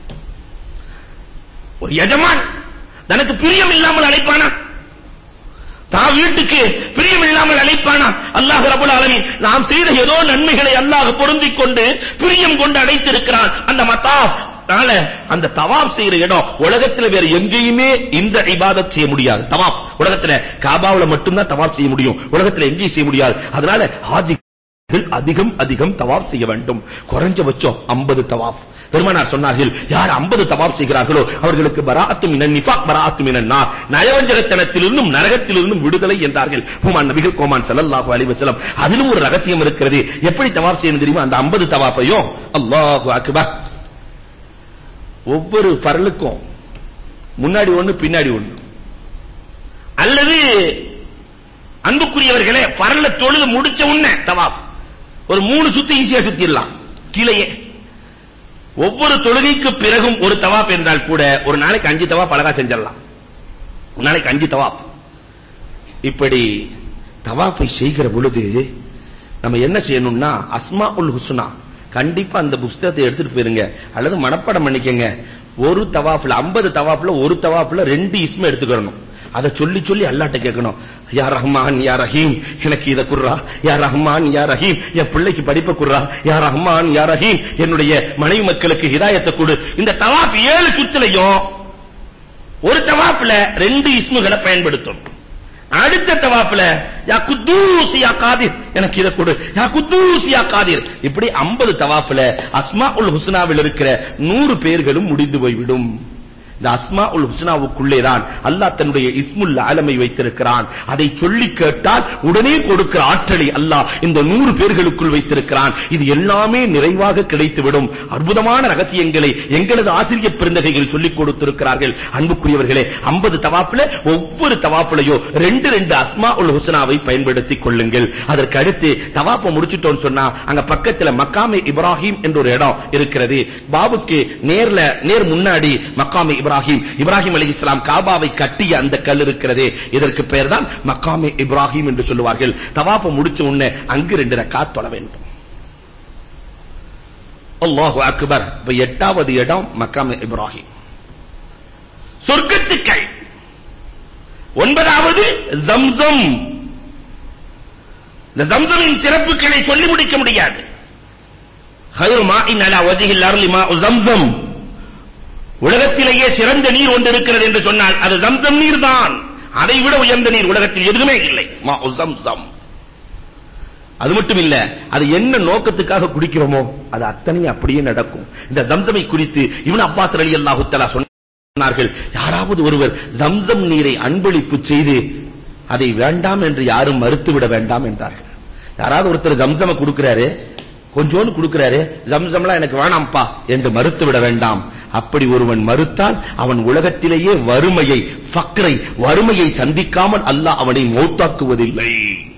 ஒரு எஜமான் தனக்கு பிரியம் இல்லாமல் அழைப்பானா தான் வீட்டுக்கு பிரியம் இல்லாமல் அழைப்பானா அல்லாஹ் ரப்பல் ஆலமீன் நாம் செய்த ஏதோ நன்மைகளை அல்லாஹ் பொருந்திக் கொண்டு பிரியம் கொண்டு அழைத்திருக்கிறான் அந்த மத்தாஃப் அதனால அந்த தவாப் செய்யற இடம் உலகத்துல வேற எங்கேயுமே இந்த இபாதத் செய்ய முடியாது தவாப் உலகத்துல காபாவுல மட்டும்தான் தவாப் செய்ய முடியும் உலகத்துல எங்கேயும் செய்ய முடியாது அதனால ஹாஜிகள் அதிகம் அதிகம் தவாப் செய்ய வேண்டும் குறைஞ்சபட்சம் 50 தவாப் பெருமானார் சொன்னார்கள் யார் 50 தவாப் செய்கிறார்களோ அவர்களுக்கு பராஅத்து மினன் நிஃபாக் பராஅத்து மினன் நார் நயவஞ்சகத்தனத்திலிருந்தும் நரகத்திலிருந்தும் விடுதலை என்றார்கள் ஹுமான் நபிகள் கோமான் ஸல்லல்லாஹு அலைஹி வஸல்லம் அதிலும் ஒரு ரகசியம் இருக்கிறது எப்படி தவாப் செய்யணும் தெரியுமா அந்த 50 தவாஃபையும் அல்லாஹு அக்பர் ஒவ்வொரு ஃபர்லுக்கும் முன்னாடி ஒண்ணு பின்னாடி ஒண்ணு அல்லது அன்புக்குரியவர்களே பரல தொழுது முடிச்ச உடனே தவாஃப் ஒரு மூணு சுத்தி ஈஸியா சுத்திடலாம் கீழேயே ஒவ்வொரு தொழுகைக்கு பிறகும் ஒரு தவாப் என்றால் கூட ஒரு நாளைக்கு அஞ்சு தவாப் அழகா செஞ்சிடலாம் ஒரு நாளைக்கு அஞ்சு தவாப் இப்படி தவாஃபை செய்கிற பொழுது நம்ம என்ன செய்யணும்னா அஸ்மாஉல் ஹுஸ்னா கண்டிப்பா அந்த புஸ்தகத்தை எடுத்துட்டு போயிருங்க அல்லது மனப்பாடம் பண்ணிக்கங்க ஒரு தவாஃப்ல 50 தவாஃப்ல ஒரு தவாஃப்ல ரெண்டு இஸ்ம எடுத்துக்கறணும் அத சொல்லி சொல்லி அல்லாஹ்ட்ட கேட்கணும் யா ரஹ்மான் யா ரஹீம் எனக்கு இத குர்ரா யா ரஹ்மான் யா ரஹீம் என் பிள்ளைக்கு படிப்பை குர்ரா யா ரஹ்மான் யா ரஹீம் என்னுடைய மனைவி மக்களுக்கு ஹிதாயத்தை கொடு இந்த தவாப் ஏழு சுத்துலையும் ஒரு தவாப்ல ரெண்டு இஸ்முகளை பயன்படுத்தும் அடுத்த தவாப்ல யா குத்தூஸ் யா காதிர் எனக்கு இத கொடு யா குத்தூஸ் யா காதிர் இப்படி 50 தவாஃப்ல அஸ்மாஉல் ஹுஸ்னாவில் இருக்கிற 100 பேர்களும் முடிந்து போய்விடும் இந்த அஸ்மாஉல் ஹுஸ்னாவுக்குள்ளே தான் அல்லாஹ் தன்னுடைய இஸ்முல் ஆலமை வைத்திருக்கிறான் அதை சொல்லி கேட்டால் உடனே கொடுக்கிற ஆற்றலை அல்லாஹ் இந்த 100 பேர்களுக்குள் வைத்திருக்கிறான் இது எல்லாமே நிறைவாக கிடைத்துவிடும் அற்புதமான ரகசியங்களை எங்களது ஆசிரியர் பெருந்தகைகள் சொல்லிக் கொடுத்திருக்கிறார்கள் அன்புக்குரியவர்களே 50 தவாஃப்ல ஒவ்வொரு தவாஃப்லயோ ரெண்டு ரெண்டு அஸ்மாஉல் ஹுஸ்னாவை பயன்படுத்திக் கொள்ளுங்கள் அதற்கு அடுத்து தவாஃப முடிச்சிட்டோம்னு சொன்னா அங்க பக்கத்துல மக்காமே இப்ராஹிம் என்ற ஒரு இடம் இருக்கிறது பாபுக்கு நேர்ல நேர் முன்னாடி மக்காமே இப்ராஹிம் இப்ராஹிம் அலைஹிஸ்ஸலாம் காபாவை கட்டிய அந்த கல் இருக்கிறதே இதற்கு பெயர் தான் மக்காமே இப்ராஹிம் என்று சொல்லுவார்கள் தவாஃப முடிச்ச உடனே அங்கு ரெண்டு ரக்காத் தொழ வேண்டும் அல்லாஹு அக்பர் இப்ப எட்டாவது இடம் மக்காமே இப்ராஹிம் சொர்க்கத்துக்கள் ஒன்பதாவது ஜம்சம் இந்த ஜம்சமின் சிறப்புகளை சொல்லி முடிக்க முடியாது خير ماء على وجه الارض ماء زمزم உலகத்திலேயே சிறந்த நீர் ஒன்று இருக்கிறது என்று சொன்னால் அது ஜம்சம் நீர் தான் அதை விட உயர்ந்த நீர் உலகத்தில் எதுவுமே இல்லை மாஉ زمزم அது மட்டும் இல்ல அது என்ன நோக்கத்துக்காக குடிக்கிறோமோ அது அத்தனையும் அப்படியே நடக்கும் இந்த ஜம்சமை குறித்து இப்னு அப்பாஸ் ரலியல்லாஹு தஆலா சொன்னார்கள் யாராவது ஒருவர் ஜம்சம் நீரை அன்பளிப்பு செய்து அதை வேண்டாம் என்று யாரும் மறுத்து விட வேண்டாம் என்றார்கள் யாராவது ஒருத்தர் ஜம்சம கொடுக்கிறாரு கொஞ்சோண்டு கொடுக்கிறாரு ஜம்சம்லாம் எனக்கு வேணாம்ப்பா என்று மறுத்து விட வேண்டாம் அப்படி ஒருவன் மறுத்தால் அவன் உலகத்திலேயே வறுமையை ஃபக்ரை வறுமையை சந்திக்காமல் அல்லாஹ் அவனை மௌத்தாக்குவதில்லை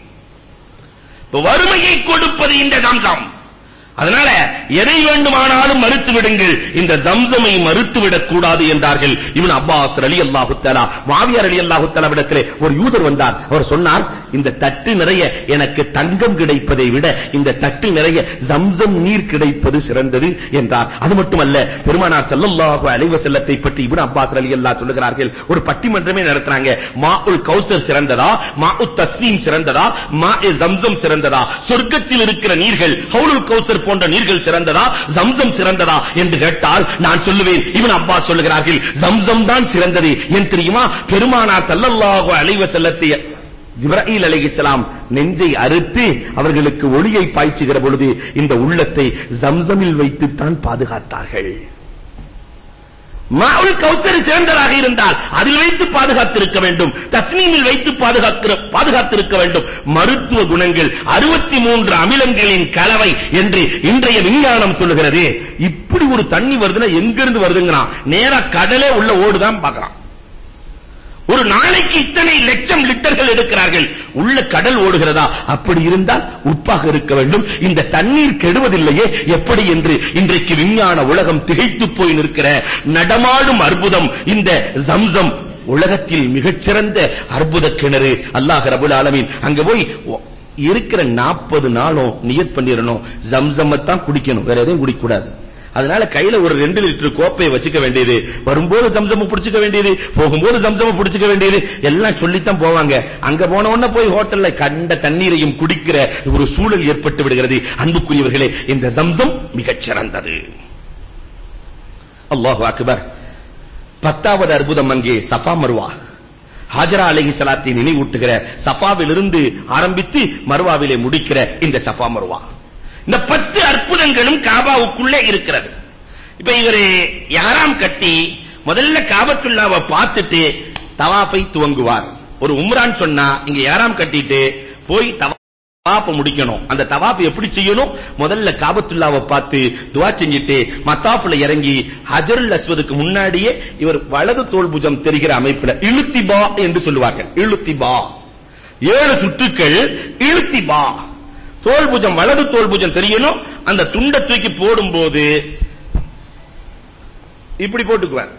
இப்ப வறுமையை கொடுப்பது இந்த ஜம்சம் அதனால எதை வேண்டுமானாலும் மறுத்து விடுங்கள் இந்த ஜம்சமை மறுத்து விடக் கூடாது என்றார்கள் இவன் அப்பாஸ் ரலியல்லாஹு தஆலா மாவியார் ரலியல்லாஹு தஆலா இடத்திலே ஒரு யூதர் வந்தார் அவர் சொன்னார் இந்த தட்டு நிறைய எனக்கு தங்கம் கிடைப்பதை விட இந்த தட்டு நிறைய ஜம்சம் நீர் கிடைப்பது சிறந்தது என்றார் அது மட்டுமல்ல பெருமானார் ஸல்லல்லாஹு அலைஹி வஸல்லத்தை பற்றி இப்னு அப்பாஸ் ரலியல்லாஹு சொல்லுகிறார்கள் ஒரு பட்டிமன்றமே நடத்துறாங்க மாஉல் கௌசர் சிறந்ததா மாஉத் தஸ்னீம் சிறந்ததா மாஎ ஜம்சம் சிறந்ததா சொர்க்கத்தில் இருக்கிற நீர்கள் ஹவுலுல் கௌசர் போன்ற நீர்கள் சிறந்ததா ஜம்சம் சிறந்ததா என்று கேட்டால் நான் சொல்லுவேன் இவன் அப்பா சொல்லுகிறார்கள் ஜம்சம் தான் சிறந்தது ஏன் தெரியுமா பெருமானார் ஸல்லல்லாஹு அலைஹி வஸல்லத்தை ஜிப்ராயில் அலைஹிஸ்ஸலாம் நெஞ்சை அறுத்து அவர்களுக்கு ஒளியை பாய்ச்சுகிற பொழுது இந்த உள்ளத்தை ஜம்சமில் வைத்து தான் பாதுகாத்தார்கள் மாவுல் கௌசர் சிறந்ததாக இருந்தால் அதில் வைத்து பாதுகாத்திருக்க வேண்டும் தஸ்னீமில் வைத்து பாதுகாக்கிற பாதுகாத்திருக்க வேண்டும் மருத்துவ குணங்கள் 63 அமிலங்களின் கலவை என்று இன்றைய விஞ்ஞானம் சொல்லுகிறது இப்படி ஒரு தண்ணி வருதுன்னா எங்க இருந்து வருதுங்கறான் நேரா கடலே உள்ள ஓடுதான் பார்க்கறான் ஒரு நாளைக்கு இத்தனை லட்சம் லிட்டர்கள் எடுக்கிறார்கள் உள்ள கடல் ஓடுகிறதா அப்படி இருந்தால் உப்பாக இருக்க வேண்டும் இந்த தண்ணீர் கெடுவதில்லையே எப்படி என்று இன்றைக்கு விஞ்ஞான உலகம் திகைத்து போய் நிற்கிற நடமாடும் அற்புதம் இந்த ஜம்சம் உலகத்தில் மிகச்சிறந்த அற்புத கிணறு அல்லாஹ் ரபுல் ஆலமீன் அங்க போய் இருக்கிற 40 நாளும் நியத் பண்ணிரணும் ஜம்சம்மத்தான் குடிக்கணும் வேற எதையும் குடிக்க கூடாது அதனால கையில ஒரு 2 லிட்டர் கோப்பையை வச்சுக்க வேண்டியது வரும்போது ஜம்சம் பிடிச்சுக்க வேண்டியது போகும்போது ஜம்சம் பிடிச்சுக்க வேண்டியது எல்லாம் சொல்லித்தான் போவாங்க அங்க போன உடனே போய் ஹோட்டல்ல கண்ட தண்ணீரையும் குடிக்கிற ஒரு சூழல் ஏற்பட்டு விடுகிறது அன்புக்குரியவர்களே இந்த ஜம்சம் மிகச் சிறந்தது அல்லாஹு அக்பர் பத்தாவது அற்புதம் அங்கே சஃபா மர்வா ஹாஜரா அலைஹி ஸலாத்தை நினைவூட்டுகிற சஃபாவிலிருந்து ஆரம்பித்து மர்வாவிலே முடிக்கிற இந்த சஃபா மர்வா இந்த பத்து அற்புதங்களும் காபாவுக்குள்ளே இருக்கிறது இப்ப இவரு யாராம் கட்டி முதல்ல காபத்துல்லாவை பார்த்துட்டு தவாஃபை துவங்குவார் ஒரு உம்ரான் சொன்னா இங்க யாராம் கட்டிட்டு போய் தவாஃப் முடிக்கணும் அந்த தவாஃப் எப்படி செய்யணும் முதல்ல காபத்துல்லாவை பார்த்து துவா செஞ்சிட்டு மத்தாஃப்ல இறங்கி ஹஜருல் அஸ்வதுக்கு முன்னாடியே இவர் வலது தோள் புஜம் தெரிகிற அமைப்புல இழுத்திபா என்று சொல்லுவார்கள் இழுத்திபா ஏழு சுற்றுக்கள் இழுத்திபா தோல் புஜம் வலது தோல் புஜம் தெரியணும் அந்த துண்டை தூக்கி போடும்போது இப்படி போட்டுக்குவார்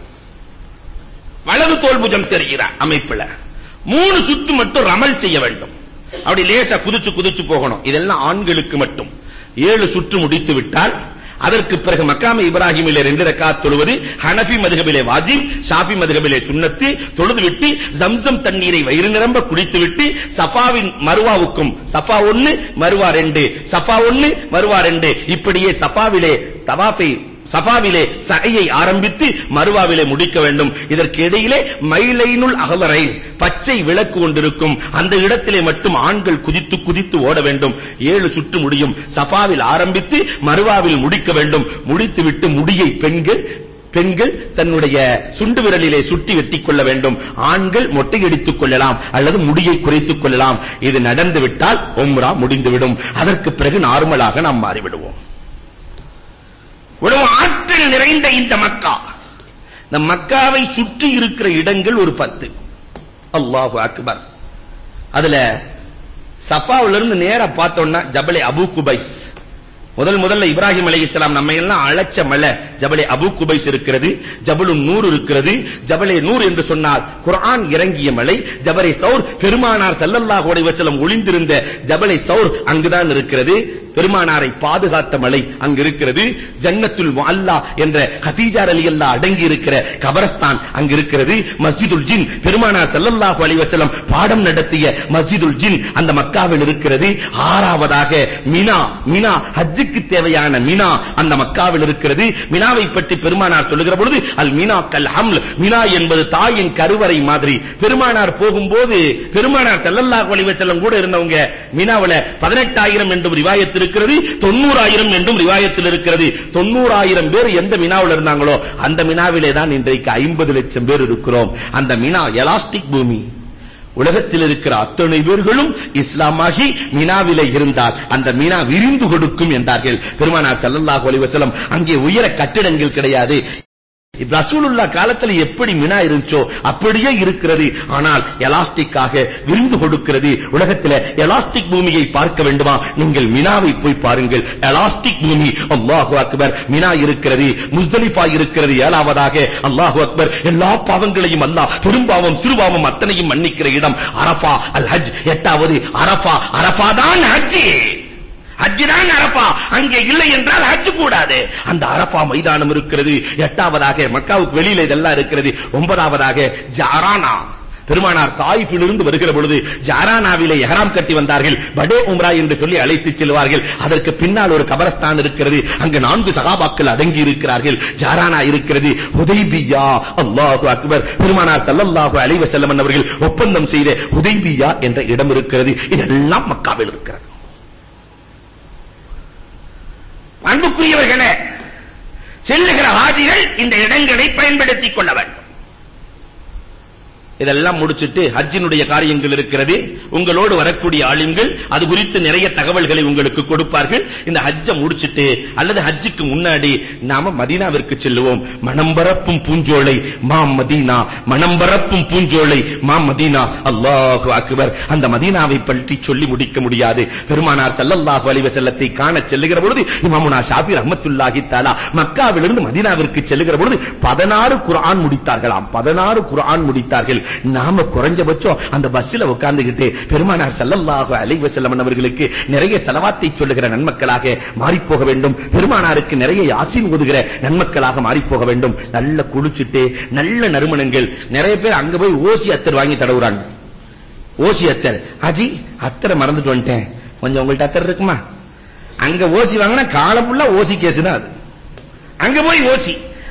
வலது தோல் புஜம் தெரிகிறார் அமைப்புல மூணு சுத்து மட்டும் ரமல் செய்ய வேண்டும் அப்படி லேசா குதிச்சு குதிச்சு போகணும் இதெல்லாம் ஆண்களுக்கு மட்டும் ஏழு சுற்று முடித்து விட்டால் அதற்கு பிறகு மக்காம இப்ராஹிமிலே ரெண்டு ரக்காத் தொழுவது ஹனஃபி மதுகபிலே வாஜிப் ஷாஃபி மதுகபிலே சுன்னத்து தொழுது விட்டு ஜம்சம் தண்ணீரை வயிறு நிரம்ப குடித்து விட்டு சஃபாவின் மருவாவுக்கும் சஃபா ஒன்னு மருவா ரெண்டு சஃபா ஒன்னு மருவா ரெண்டு இப்படியே சஃபாவிலே தவாஃபை சஃபாவிலே சகையை ஆரம்பித்து மருவாவிலே முடிக்க வேண்டும் இதற்கு இடையிலே மைலைனுல் அகலரைன் பச்சை விளக்கு கொண்டிருக்கும் அந்த இடத்திலே மட்டும் ஆண்கள் குதித்து குதித்து ஓட வேண்டும் ஏழு சுற்று முடியும் சஃபாவில் ஆரம்பித்து மருவாவில் முடிக்க வேண்டும் முடித்துவிட்டு முடியை பெண்கள் பெண்கள் தன்னுடைய சுண்டு விரலிலே சுட்டி வெட்டிக் கொள்ள வேண்டும் ஆண்கள் மொட்டையடித்துக் கொள்ளலாம் அல்லது முடியை குறைத்துக் கொள்ளலாம் இது நடந்து விட்டால் உம்ரா முடிந்துவிடும் அதற்கு பிறகு நார்மலாக நாம் மாறிவிடுவோம் இவ்வளவு ஆற்றல் நிறைந்த இந்த மக்கா இந்த மக்காவை சுற்றி இருக்கிற இடங்கள் ஒரு பத்து அல்லாஹு அக்பர் அதுல சஃபாவுல இருந்து நேரா பார்த்தோம்னா ஜபலே அபு குபைஸ் முதல் முதல்ல இப்ராஹிம் அலைஹிஸ்ஸலாம் நம்ம எல்லாம் அழைச்ச மலை ஜபலே அபு குபைஸ் இருக்கிறது ஜபலு நூர் இருக்கிறது ஜபலே நூர் என்று சொன்னால் குர்ஆன் இறங்கிய மலை ஜபலே சௌர் பெருமானார் ஸல்லல்லாஹு அலைஹி வஸல்லம் ஒளிந்திருந்த ஜபலே சௌர் அங்குதான் இருக்கிறது பெருமானாரை பாதுகாத்த மலை அங்கு இருக்கிறது ஜன்னத்துல் முஅல்லா என்ற ஹதீஜா ரலியல்லாஹு அடங்கி இருக்கிற கபரஸ்தான் அங்கு இருக்கிறது மஸ்ஜிதுல் ஜின் பெருமானார் ஸல்லல்லாஹு அலைஹி வஸல்லம் பாடம் நடத்திய மஸ்ஜிதுல் ஜின் அந்த மக்காவில் இருக்கிறது ஆறாவதாக மினா மினா ஹஜ்ஜுக்கு தேவையான மினா அந்த மக்காவில் இருக்கிறது மினாவை பற்றி பெருமானார் சொல்லுகிற பொழுது அல் மினா கல் ஹம்ல் மினா என்பது தாயின் கருவறை மாதிரி பெருமானார் போகும்போது பெருமானார் ஸல்லல்லாஹு அலைஹி வஸல்லம் கூட இருந்தவங்க மினாவுல 18000 என்றும் ரிவாயத் இருக்கிறது 90000 என்றும் ரிவாயத்தில் இருக்கிறது 90000 பேர் எந்த மினாவுல இருந்தாங்களோ அந்த மினாவிலே தான் இன்றைக்கு 50 லட்சம் பேர் இருக்கிறோம் அந்த மினா எலாஸ்டிக் பூமி உலகத்தில் இருக்கிற அத்தனை பேர்களும் இஸ்லாமாகி மினாவிலே இருந்தால் அந்த மினா விரிந்து கொடுக்கும் என்றார்கள் பெருமானார் ஸல்லல்லாஹு அலைஹி வஸல்லம் அங்கே உயர கட்டிடங்கள் கிடையாது ரசூலுல்லா காலத்துல எப்படி மினா இருந்துச்சோ அப்படியே இருக்கிறது ஆனால் எலாஸ்டிக்காக விரிந்து கொடுக்கிறது உலகத்துல எலாஸ்டிக் பூமியை பார்க்க வேண்டுமா நீங்கள் மினாவை போய் பாருங்கள் எலாஸ்டிக் பூமி அல்லாஹு அக்பர் மினா இருக்கிறது முஸ்தலிஃபா இருக்கிறது ஏழாவதாக அல்லாஹு அக்பர் எல்லா பாவங்களையும் அல்லாஹ் பெரும்பாவம் சிறுபாவம் அத்தனையும் மன்னிக்கிற இடம் அரஃபா அல் ஹஜ் எட்டாவது அரஃபா அரஃபா தான் ஹஜ் ஹஜ் தான் அரஃபா அங்கே இல்லை என்றால் ஹஜ் கூடாது அந்த அரஃபா மைதானம் இருக்கிறது எட்டாவதாக மக்காவுக்கு வெளியில இதெல்லாம் இருக்கிறது ஒன்பதாவதாக ஜாரானா பெருமானார் தாயிஃபிலிருந்து வருகிற பொழுது ஜாரானாவிலே எஹராம் கட்டி வந்தார்கள் படே உம்ரா என்று சொல்லி அழைத்துச் செல்வார்கள் அதற்கு பின்னால் ஒரு கபரஸ்தான் இருக்கிறது அங்கு நான்கு சகாபாக்கள் அடங்கி இருக்கிறார்கள் ஜாரானா இருக்கிறது ஹுதைபியா அல்லாஹு அக்பர் பெருமானார் ஸல்லல்லாஹு அலைஹி வஸல்லம் அவர்கள் ஒப்பந்தம் செய்த ஹுதைபியா என்ற இடம் இருக்கிறது இதெல்லாம் மக்காவில் இருக்கிறது அன்புக்குரியவர்களே செல்லுகிற ஹாஜிகள் இந்த இடங்களை பயன்படுத்திக் கொள்ள வேண்டும் இதெல்லாம் முடிச்சிட்டு ஹஜ்ஜினுடைய காரியங்கள் இருக்கிறது உங்களோடு வரக்கூடிய ஆளுங்கள் அது குறித்து நிறைய தகவல்களை உங்களுக்கு கொடுப்பார்கள் இந்த ஹஜ்ஜை முடிச்சிட்டு அல்லது ஹஜ்ஜுக்கு முன்னாடி நாம மதீனாவிற்கு செல்லுவோம் மனம் பரப்பும் பூஞ்சோலை மா மதீனா மனம் பரப்பும் பூஞ்சோலை மா மதீனா அல்லாஹு அக்பர் அந்த மதீனாவை பற்றி சொல்லி முடிக்க முடியாது பெருமானார் ஸல்லல்லாஹு அலைஹி வஸல்லத்தை காண செல்லுகிற பொழுது இமாமுனா ஷாஃபி ரஹ்மத்துல்லாஹி தஆலா மக்காவிலிருந்து மதீனாவிற்கு செல்லுகிற பொழுது 16 குர்ஆன் முடித்தார்களாம் 16 குர்ஆன் முடித்தார்கள் நாம குறைஞ்சபட்சம் அந்த பஸ்ல உட்கார்ந்துகிட்டு பெருமானார் ஸல்லல்லாஹு அலைஹி வஸல்லம் அவர்களுக்கு நிறைய செலவாத்தை சொல்லுகிற நன்மக்களாக மாறி போக வேண்டும் பெருமானாருக்கு நிறைய யாசீன் ஓதுகிற நன்மக்களாக மாறி போக வேண்டும் நல்ல குளிச்சிட்டு நல்ல நறுமணங்கள் நிறைய பேர் அங்க போய் ஓசி அத்தர் வாங்கி தடவுறாங்க ஓசி அத்தர் அஜி அத்தரை மறந்துட்டு வந்துட்டேன் கொஞ்சம் உங்கள்ட்ட அத்தர் இருக்குமா அங்க ஓசி வாங்கினா காலம் ஃபுல்லா ஓசி கேஸ் தான் அது அங்க போய் ஓசி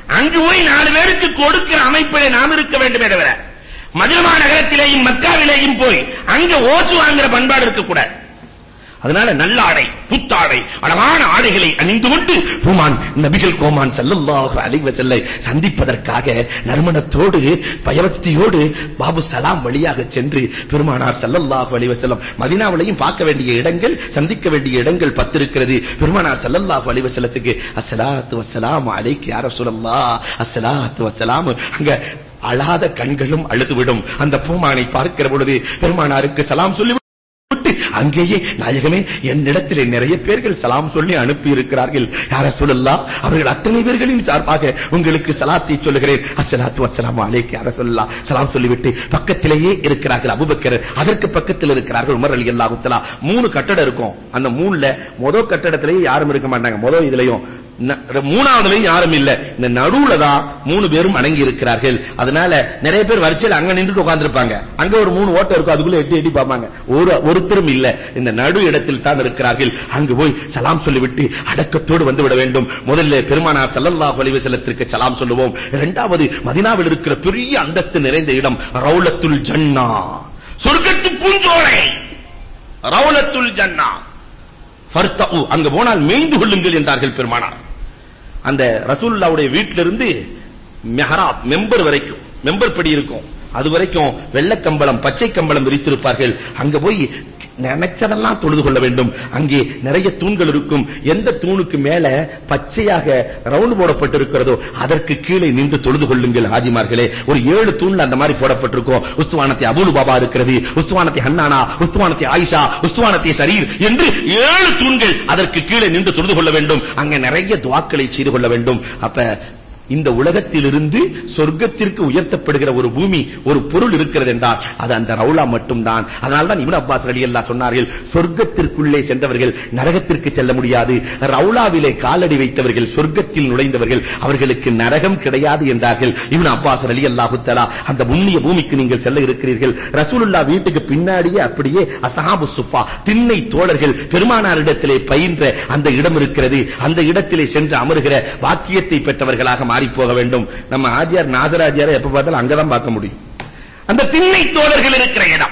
அங்கு போய் நாலு பேருக்கு கொடுக்கிற அமைப்பிலே நாம் இருக்க வேண்டுமே தவிர மதினமா நகரத்திலேயும் மக்காவிலேயும் போய் அங்க ஓசு வாங்குற பண்பாடு இருக்கக்கூடாது அதனால நல்ல ஆடை புத்தாடை அழகான ஆடைகளை அணிந்து கொண்டு பூமான் நபிகள் கோமான் ஸல்லல்லாஹு அலைஹி வஸல்லை சந்திப்பதற்காக நறுமணத்தோடு பயபக்தியோடு பாபு சலாம் வழியாக சென்று பெருமானார் ஸல்லல்லாஹு அலைஹி வஸல்லம் மதீனாவிலையும் பார்க்க வேண்டிய இடங்கள் சந்திக்க வேண்டிய இடங்கள் பத்து இருக்கிறது பெருமானார் ஸல்லல்லாஹு அலைஹி வஸல்லத்துக்கு அஸ்ஸலாத்து வஸ்ஸலாமு அலைக்கு யா ரசூலல்லாஹ் அஸ்ஸலாத்து வஸ்ஸலாமு அங்க அழாத கண்களும் அழுதுவிடும் அந்த பூமானை பார்க்கிற பொழுது பெருமானாருக்கு சலாம் சொல்லி விட்டு அங்கேயே நாயகமே என்னிடத்திலே நிறைய பேர்கள் சலாம் சொல்லி அனுப்பி இருக்கிறார்கள் யார சொல்லலாம் அவர்கள் அத்தனை பேர்களின் சார்பாக உங்களுக்கு சலாத்தை சொல்லுகிறேன் அஸ்ஸலாத்து வஸ்ஸலாமு அலைக்கு யார சொல்லலாம் சலாம் சொல்லிவிட்டு பக்கத்திலேயே இருக்கிறார்கள் அபூபக்கர் அதற்கு பக்கத்தில் இருக்கிறார்கள் உமர் ரலியல்லாஹு தஆலா மூணு கட்டடம் இருக்கும் அந்த மூணுல முதல் கட்டடத்திலேயே யாரும் இருக்க மாட்டாங்க முதல் இதுலயும் ந- மூணாவதுலயும் யாரும் இல்ல இந்த நடுவுல தான் மூணு பேரும் அடங்கி இருக்கிறார்கள் அதனால நிறைய பேர் வரிசையில் அங்க நின்றுட்டு உட்கார்ந்திருப்பாங்க அங்க ஒரு மூணு ஓட்டம் இருக்கும் அதுக்குள்ள எட்டி எட்டி பார்ப்பாங்க ஒரு ஒருத்தரும் இல்ல இந்த நடு இடத்தில் தான் இருக்கிறார்கள் அங்கு போய் சலாம் சொல்லிவிட்டு அடக்கத்தோடு வந்து விட வேண்டும் முதல்ல பெருமானார் ஸல்லல்லாஹு அலைஹி வஸல்லத்திற்கு சலாம் சொல்லுவோம் இரண்டாவது மதீனாவில் இருக்கிற பெரிய அந்தஸ்து நிறைந்த இடம் ரவுலத்துல் ஜன்னா சொர்க்கத்து பூஞ்சோலை ரவுலத்துல் ஜன்னா ஃபர்தஉ அங்க போனால் மேய்ந்து கொள்ளுங்கள் என்றார்கள் பெருமானார் அந்த ரசூலுல்லாவுடைய வீட்டிலிருந்து மெஹராப் மெம்பர் வரைக்கும் மெம்பர் படி இருக்கும் அது வரைக்கும் வெள்ளை கம்பளம் பச்சை கம்பளம் விரித்திருப்பார்கள் அங்க போய் நினைச்சதெல்லாம் தொழுது கொள்ள வேண்டும் அங்கே நிறைய தூண்கள் இருக்கும் எந்த தூணுக்கு மேல பச்சையாக ரவுண்ட் போடப்பட்டிருக்கிறதோ அதற்கு கீழே நின்று தொழுது கொள்ளுங்கள் ஹாஜிமார்களே ஒரு ஏழு தூண்ல அந்த மாதிரி போடப்பட்டிருக்கும் உஸ்துவானத்தை அபுல் பாபா இருக்கிறது உஸ்துவானத்தை ஹன்னானா உஸ்துவானத்தை ஆயிஷா உஸ்துவானத்தை சரீர் என்று ஏழு தூண்கள் அதற்கு கீழே நின்று தொழுது கொள்ள வேண்டும் அங்க நிறைய துவாக்களை செய்து கொள்ள வேண்டும் அப்ப இந்த உலகத்திலிருந்து சொர்க்கத்திற்கு உயர்த்தப்படுகிற ஒரு பூமி ஒரு பொருள் இருக்கிறது என்றால் அது அந்த ரவுலா மட்டும்தான் அதனால்தான் இப்னு அப்பாஸ் ரலியல்லாஹு சொன்னார்கள் சொர்க்கத்திற்குள்ளே சென்றவர்கள் நரகத்திற்கு செல்ல முடியாது ரவுலாவிலே காலடி வைத்தவர்கள் சொர்க்கத்தில் நுழைந்தவர்கள் அவர்களுக்கு நரகம் கிடையாது என்றார்கள் இப்னு அப்பாஸ் ரலியல்லாஹு தஆலா அந்த புண்ணிய பூமிக்கு நீங்கள் செல்ல இருக்கிறீர்கள் ரசூலுல்லாஹ் வீட்டுக்கு பின்னாடியே அப்படியே அஸ்ஹாபு சுஃபா திண்ணை தோழர்கள் பெருமானாரிடத்திலே பயின்ற அந்த இடம் இருக்கிறது அந்த இடத்திலே சென்று அமருகிற வாக்கியத்தை பெற்றவர்களாக மாறி போக வேண்டும் நம்ம ஆஜியார் நாசராஜியாரை எப்ப பார்த்தாலும் அங்கதான் பார்க்க முடியும் அந்த திண்ணை தோழர்கள் இருக்கிற இடம்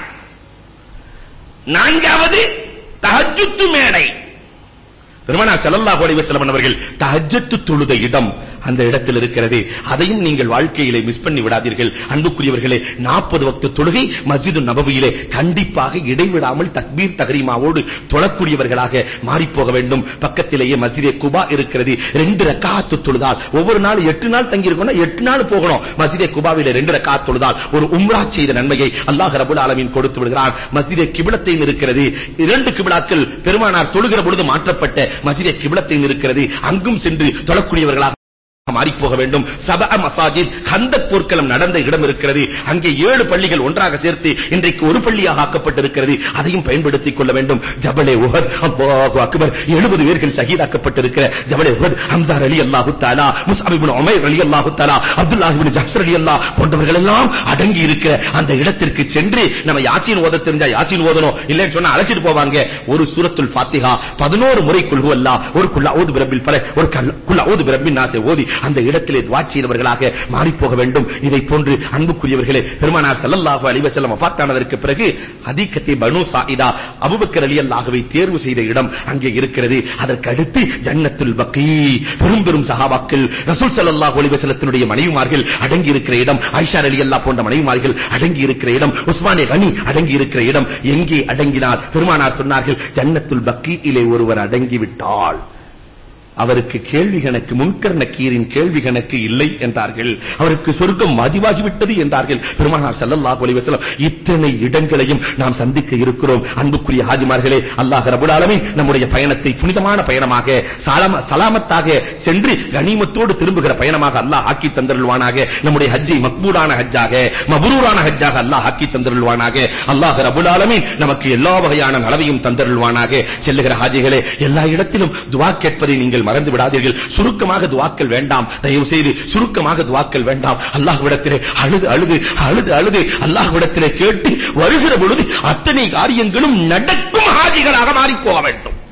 நான்காவது தஹஜ்ஜுத்து மேடை பெருமானார் ஸல்லல்லாஹு அலைஹி வஸல்லம் அவர்கள் தஹஜ்ஜத் தொழுத இடம் அந்த இடத்தில் இருக்கிறது அதையும் நீங்கள் வாழ்க்கையிலே மிஸ் பண்ணி விடாதீர்கள் அன்புக்குரியவர்களே 40 வக்து தொழுகை மஸ்ஜிது நபவியிலே கண்டிப்பாக இடைவிடாமல் தக்பீர் தஹரீமாவோடு தொழக்கூடியவர்களாக மாறி போக வேண்டும் பக்கத்திலேயே மஸ்ஜிதே குபா இருக்கிறது ரெண்டு ரக்காத்து தொழுதால் ஒவ்வொரு நாள் எட்டு நாள் தங்கி இருக்கணும் எட்டு நாள் போகணும் மஸ்ஜிதே குபாவிலே ரெண்டு ரக்காத் தொழுதால் ஒரு உம்ரா செய்த நன்மையை அல்லாஹ் ரபுல் ஆலமீன் கொடுத்து விடுகிறான் மஸ்ஜிதே கிப்லத்தைன் இருக்கிறது இரண்டு கிப்லாக்கள் பெருமானார் தொழுகிற பொழுது மாற்றப்பட்ட மஸ்ஜிதே கிப்லத்தைன் இருக்கிறது அங்கும் சென்று தொழக்கூடியவர்களாக மாறி போக வேண்டும் சபா மசாஜித் கந்தக் போர்க்களம் நடந்த இடம் இருக்கிறது அங்கே ஏழு பள்ளிகள் ஒன்றாக சேர்த்து இன்றைக்கு ஒரு பள்ளியாக ஆக்கப்பட்டிருக்கிறது அதையும் பயன்படுத்திக் கொள்ள வேண்டும் ஜபலே உஹத் அல்லாஹு அக்பர் 70 பேர்கள் ஷஹீதாக்கப்பட்டிருக்கிற ஜபலே உஹத் ஹம்சா அலி அல்லாஹு தஆலா முஸ்அப் இப்னு உமைர் அலி அல்லாஹு தஆலா அப்துல்லாஹ் இப்னு ஜஹ்ர் அலி அல்லாஹ் போன்றவர்கள் எல்லாம் அடங்கி இருக்கிற அந்த இடத்திற்கு சென்று நம்ம யாசீன் ஓத தெரிஞ்சா யாசீன் ஓதணும் இல்லைன்னு சொன்னா அழைச்சிட்டு போவாங்க ஒரு சூரத்துல் ஃபாத்திஹா 11 முறை குல்ஹு அல்லாஹ் ஒரு குல் அஊது பிரப்பில் ஃபலக் ஒரு குல் அஊது பிரப்பின் நாஸை ஓதி அந்த இடத்திலே துஆ செய்தவர்களாக மாறி போக வேண்டும் இதை போன்று அன்புக்குரியவர்களே பெருமானார் ஸல்லல்லாஹு அலைஹி வஸல்லம் வஃபாத்தானதற்கு பிறகு ஹதீகத்தை பனு சாயிதா அபூபக்கர் ரலியல்லாஹுவை தேர்வு செய்த இடம் அங்கே இருக்கிறது அதற்கு அடுத்து ஜன்னத்துல் பக்கீ பெரும் பெரும் சஹாபாக்கள் ரசூல் ஸல்லல்லாஹு அலைஹி வஸல்லத்தினுடைய மனைவிமார்கள் அடங்கி இருக்கிற இடம் ஆயிஷா ரலியல்லாஹு போன்ற மனைவிமார்கள் அடங்கி இருக்கிற இடம் உஸ்மானே கனி அடங்கி இருக்கிற இடம் எங்கே அடங்கினார் பெருமானார் சொன்னார்கள் ஜன்னத்துல் பக்கீயிலே ஒருவர் அடங்கி விட்டால் அவருக்கு கேள்வி கணக்கு முன்கர் நக்கீரின் கேள்வி கணக்கு இல்லை என்றார்கள் அவருக்கு சொர்க்கம் மதிவாகி விட்டது என்றார்கள் பெருமானார் ஸல்லல்லாஹு அலைஹி வஸல்லம் இத்தனை இடங்களையும் நாம் சந்திக்க இருக்கிறோம் அன்புக்குரிய ஹாஜிமார்களே அல்லாஹ் ரப்பல் ஆலமீன் நம்முடைய பயணத்தை புனிதமான பயணமாக சலாம சலாமத்தாக சென்று கனிமத்தோடு திரும்புகிற பயணமாக அல்லாஹ் ஆக்கி தந்தருள்வானாக நம்முடைய ஹஜ்ஜை மக்பூலான ஹஜ்ஜாக மபரூரான ஹஜ்ஜாக அல்லாஹ் ஆக்கி தந்தருள்வானாக அல்லாஹ் ரப்பல் ஆலமீன் நமக்கு எல்லா வகையான நலவையும் தந்தருள்வானாக செல்லுகிற ஹாஜிகளே எல்லா இடத்திலும் துஆ கேட்பதை நீங்கள் மறந்து விடாதீர்கள் சுருக்கமாக துஆக்கள் வேண்டாம் தயவு செய்து சுருக்கமாக துஆக்கள் வேண்டாம் அல்லாஹ்விடத்திலே அழுது அழுது அழுது அழுது அல்லாஹ்விடத்திலே கேட்டு வருகிற பொழுது அத்தனை காரியங்களும் நடக்கும் ஹாஜிகளாக மாறி போக வேண்டும்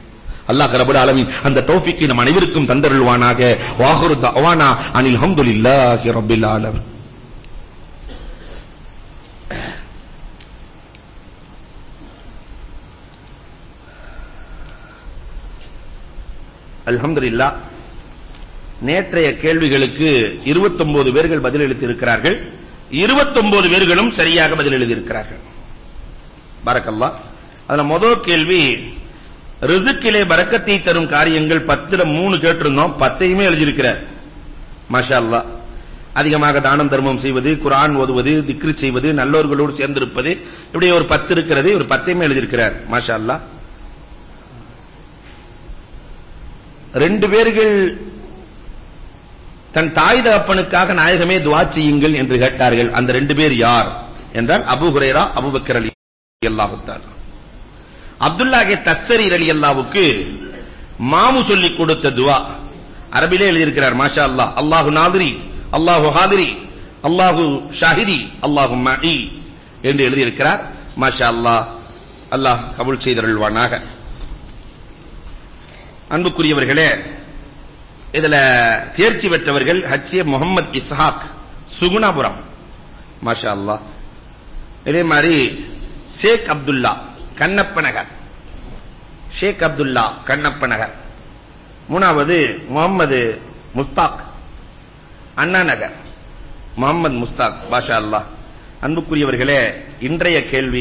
அல்லாஹ் ரப்பல் ஆலமீன் அந்த தௌஃபீக்கை நம் அனைவருக்கும் தந்தருள்வானாக வாஹிரு தஅவானா அனில் ஹம்துலில்லாஹி ரப்பில் ஆலமீன் அல்ஹம்துலில்லாஹ் நேற்றைய கேள்விகளுக்கு 29 பேர்கள் பதில் இருக்கிறார்கள் 29 பேர்களும் சரியாக பதில் எழுதியிருக்கிறார்கள் பரக்கல்லாஹ் அதுல முதல் கேள்வி ரிசுக்கிலே பரக்கத்தை தரும் காரியங்கள் பத்துல மூணு கேட்டிருந்தோம் பத்தையுமே எழுதியிருக்கிறார் மாஷா அல்லாஹ் அதிகமாக தானம் தர்மம் செய்வது குர்ஆன் ஓதுவது திக்ரு செய்வது நல்லோர்களோடு சேர்ந்திருப்பது இப்படி ஒரு பத்து இருக்கிறது ஒரு பத்தையுமே எழுதியிருக்கிறார் மாஷா அல்லாஹ் ரெண்டு பேர்கள் தன் தாய் தகப்பனுக்காக நாயகமே துவா செய்யுங்கள் என்று கேட்டார்கள் அந்த ரெண்டு பேர் யார் என்றால் அபூ ஹுரைரா அபூபக்கர் அலி அல்லாஹு தஆலா அப்துல்லாஹே தஸ்தரி அலி அல்லாவுக்கு மாமு சொல்லி கொடுத்த துவா அரபிலே எழுதியிருக்கிறார் மாஷா அல்லாஹ் அல்லாஹு நாதிரி அல்லாஹு ஹாதிரி அல்லாஹு ஷாஹிதி அல்லாஹு மஇ என்று எழுதியிருக்கிறார் மாஷா அல்லாஹ் அல்லாஹ் கபூல் செய்தருள்வானாக அன்புக்குரியவர்களே இதுல தேர்ச்சி பெற்றவர்கள் ஹச்ஏ முகமது இஸ்ஹாக் சுகுணாபுரம் மாஷா அல்லாஹ் இதே மாதிரி ஷேக் அப்துல்லா கண்ணப்ப நகர் ஷேக் அப்துல்லா கண்ணப்ப நகர் மூணாவது முகமது முஸ்தாக் அண்ணா நகர் முகமது முஸ்தாக் பாஷா அல்லாஹ் அன்புக்குரியவர்களே இன்றைய கேள்வி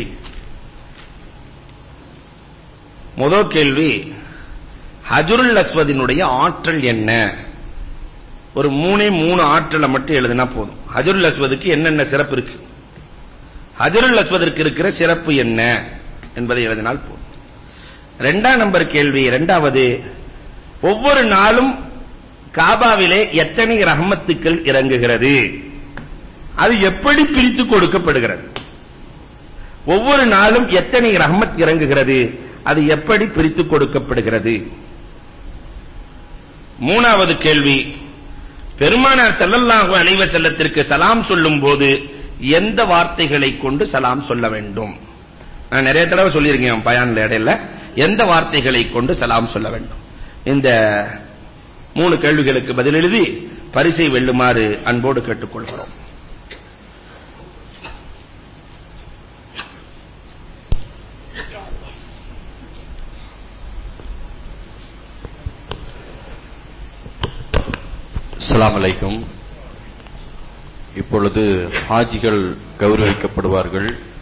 முதல் கேள்வி ஹஜருல் அஸ்வதினுடைய ஆற்றல் என்ன ஒரு மூணே மூணு ஆற்றலை மட்டும் எழுதினா போதும் ஹஜருல் அஸ்வதுக்கு என்னென்ன சிறப்பு இருக்கு ஹஜருல் அஸ்வதற்கு இருக்கிற சிறப்பு என்ன என்பதை எழுதினால் போதும் இரண்டாம் நம்பர் கேள்வி இரண்டாவது ஒவ்வொரு நாளும் காபாவிலே எத்தனை ரஹமத்துக்கள் இறங்குகிறது அது எப்படி பிரித்து கொடுக்கப்படுகிறது ஒவ்வொரு நாளும் எத்தனை ரஹமத் இறங்குகிறது அது எப்படி பிரித்து கொடுக்கப்படுகிறது மூணாவது கேள்வி பெருமானார் ஸல்லல்லாஹு அலைஹி வஸல்லத்திற்கு சலாம் சொல்லும் போது எந்த வார்த்தைகளை கொண்டு சலாம் சொல்ல வேண்டும் நான் நிறைய தடவை சொல்லியிருக்கேன் பயான்ல இடையில எந்த வார்த்தைகளை கொண்டு சலாம் சொல்ல வேண்டும் இந்த மூணு கேள்விகளுக்கு பதில் எழுதி பரிசை வெல்லுமாறு அன்போடு கேட்டுக்கொள்கிறோம் அஸ்ஸலாமு அலைக்கும் இப்பொழுது ஹாஜிகள் கௌரவிக்கப்படுவார்கள்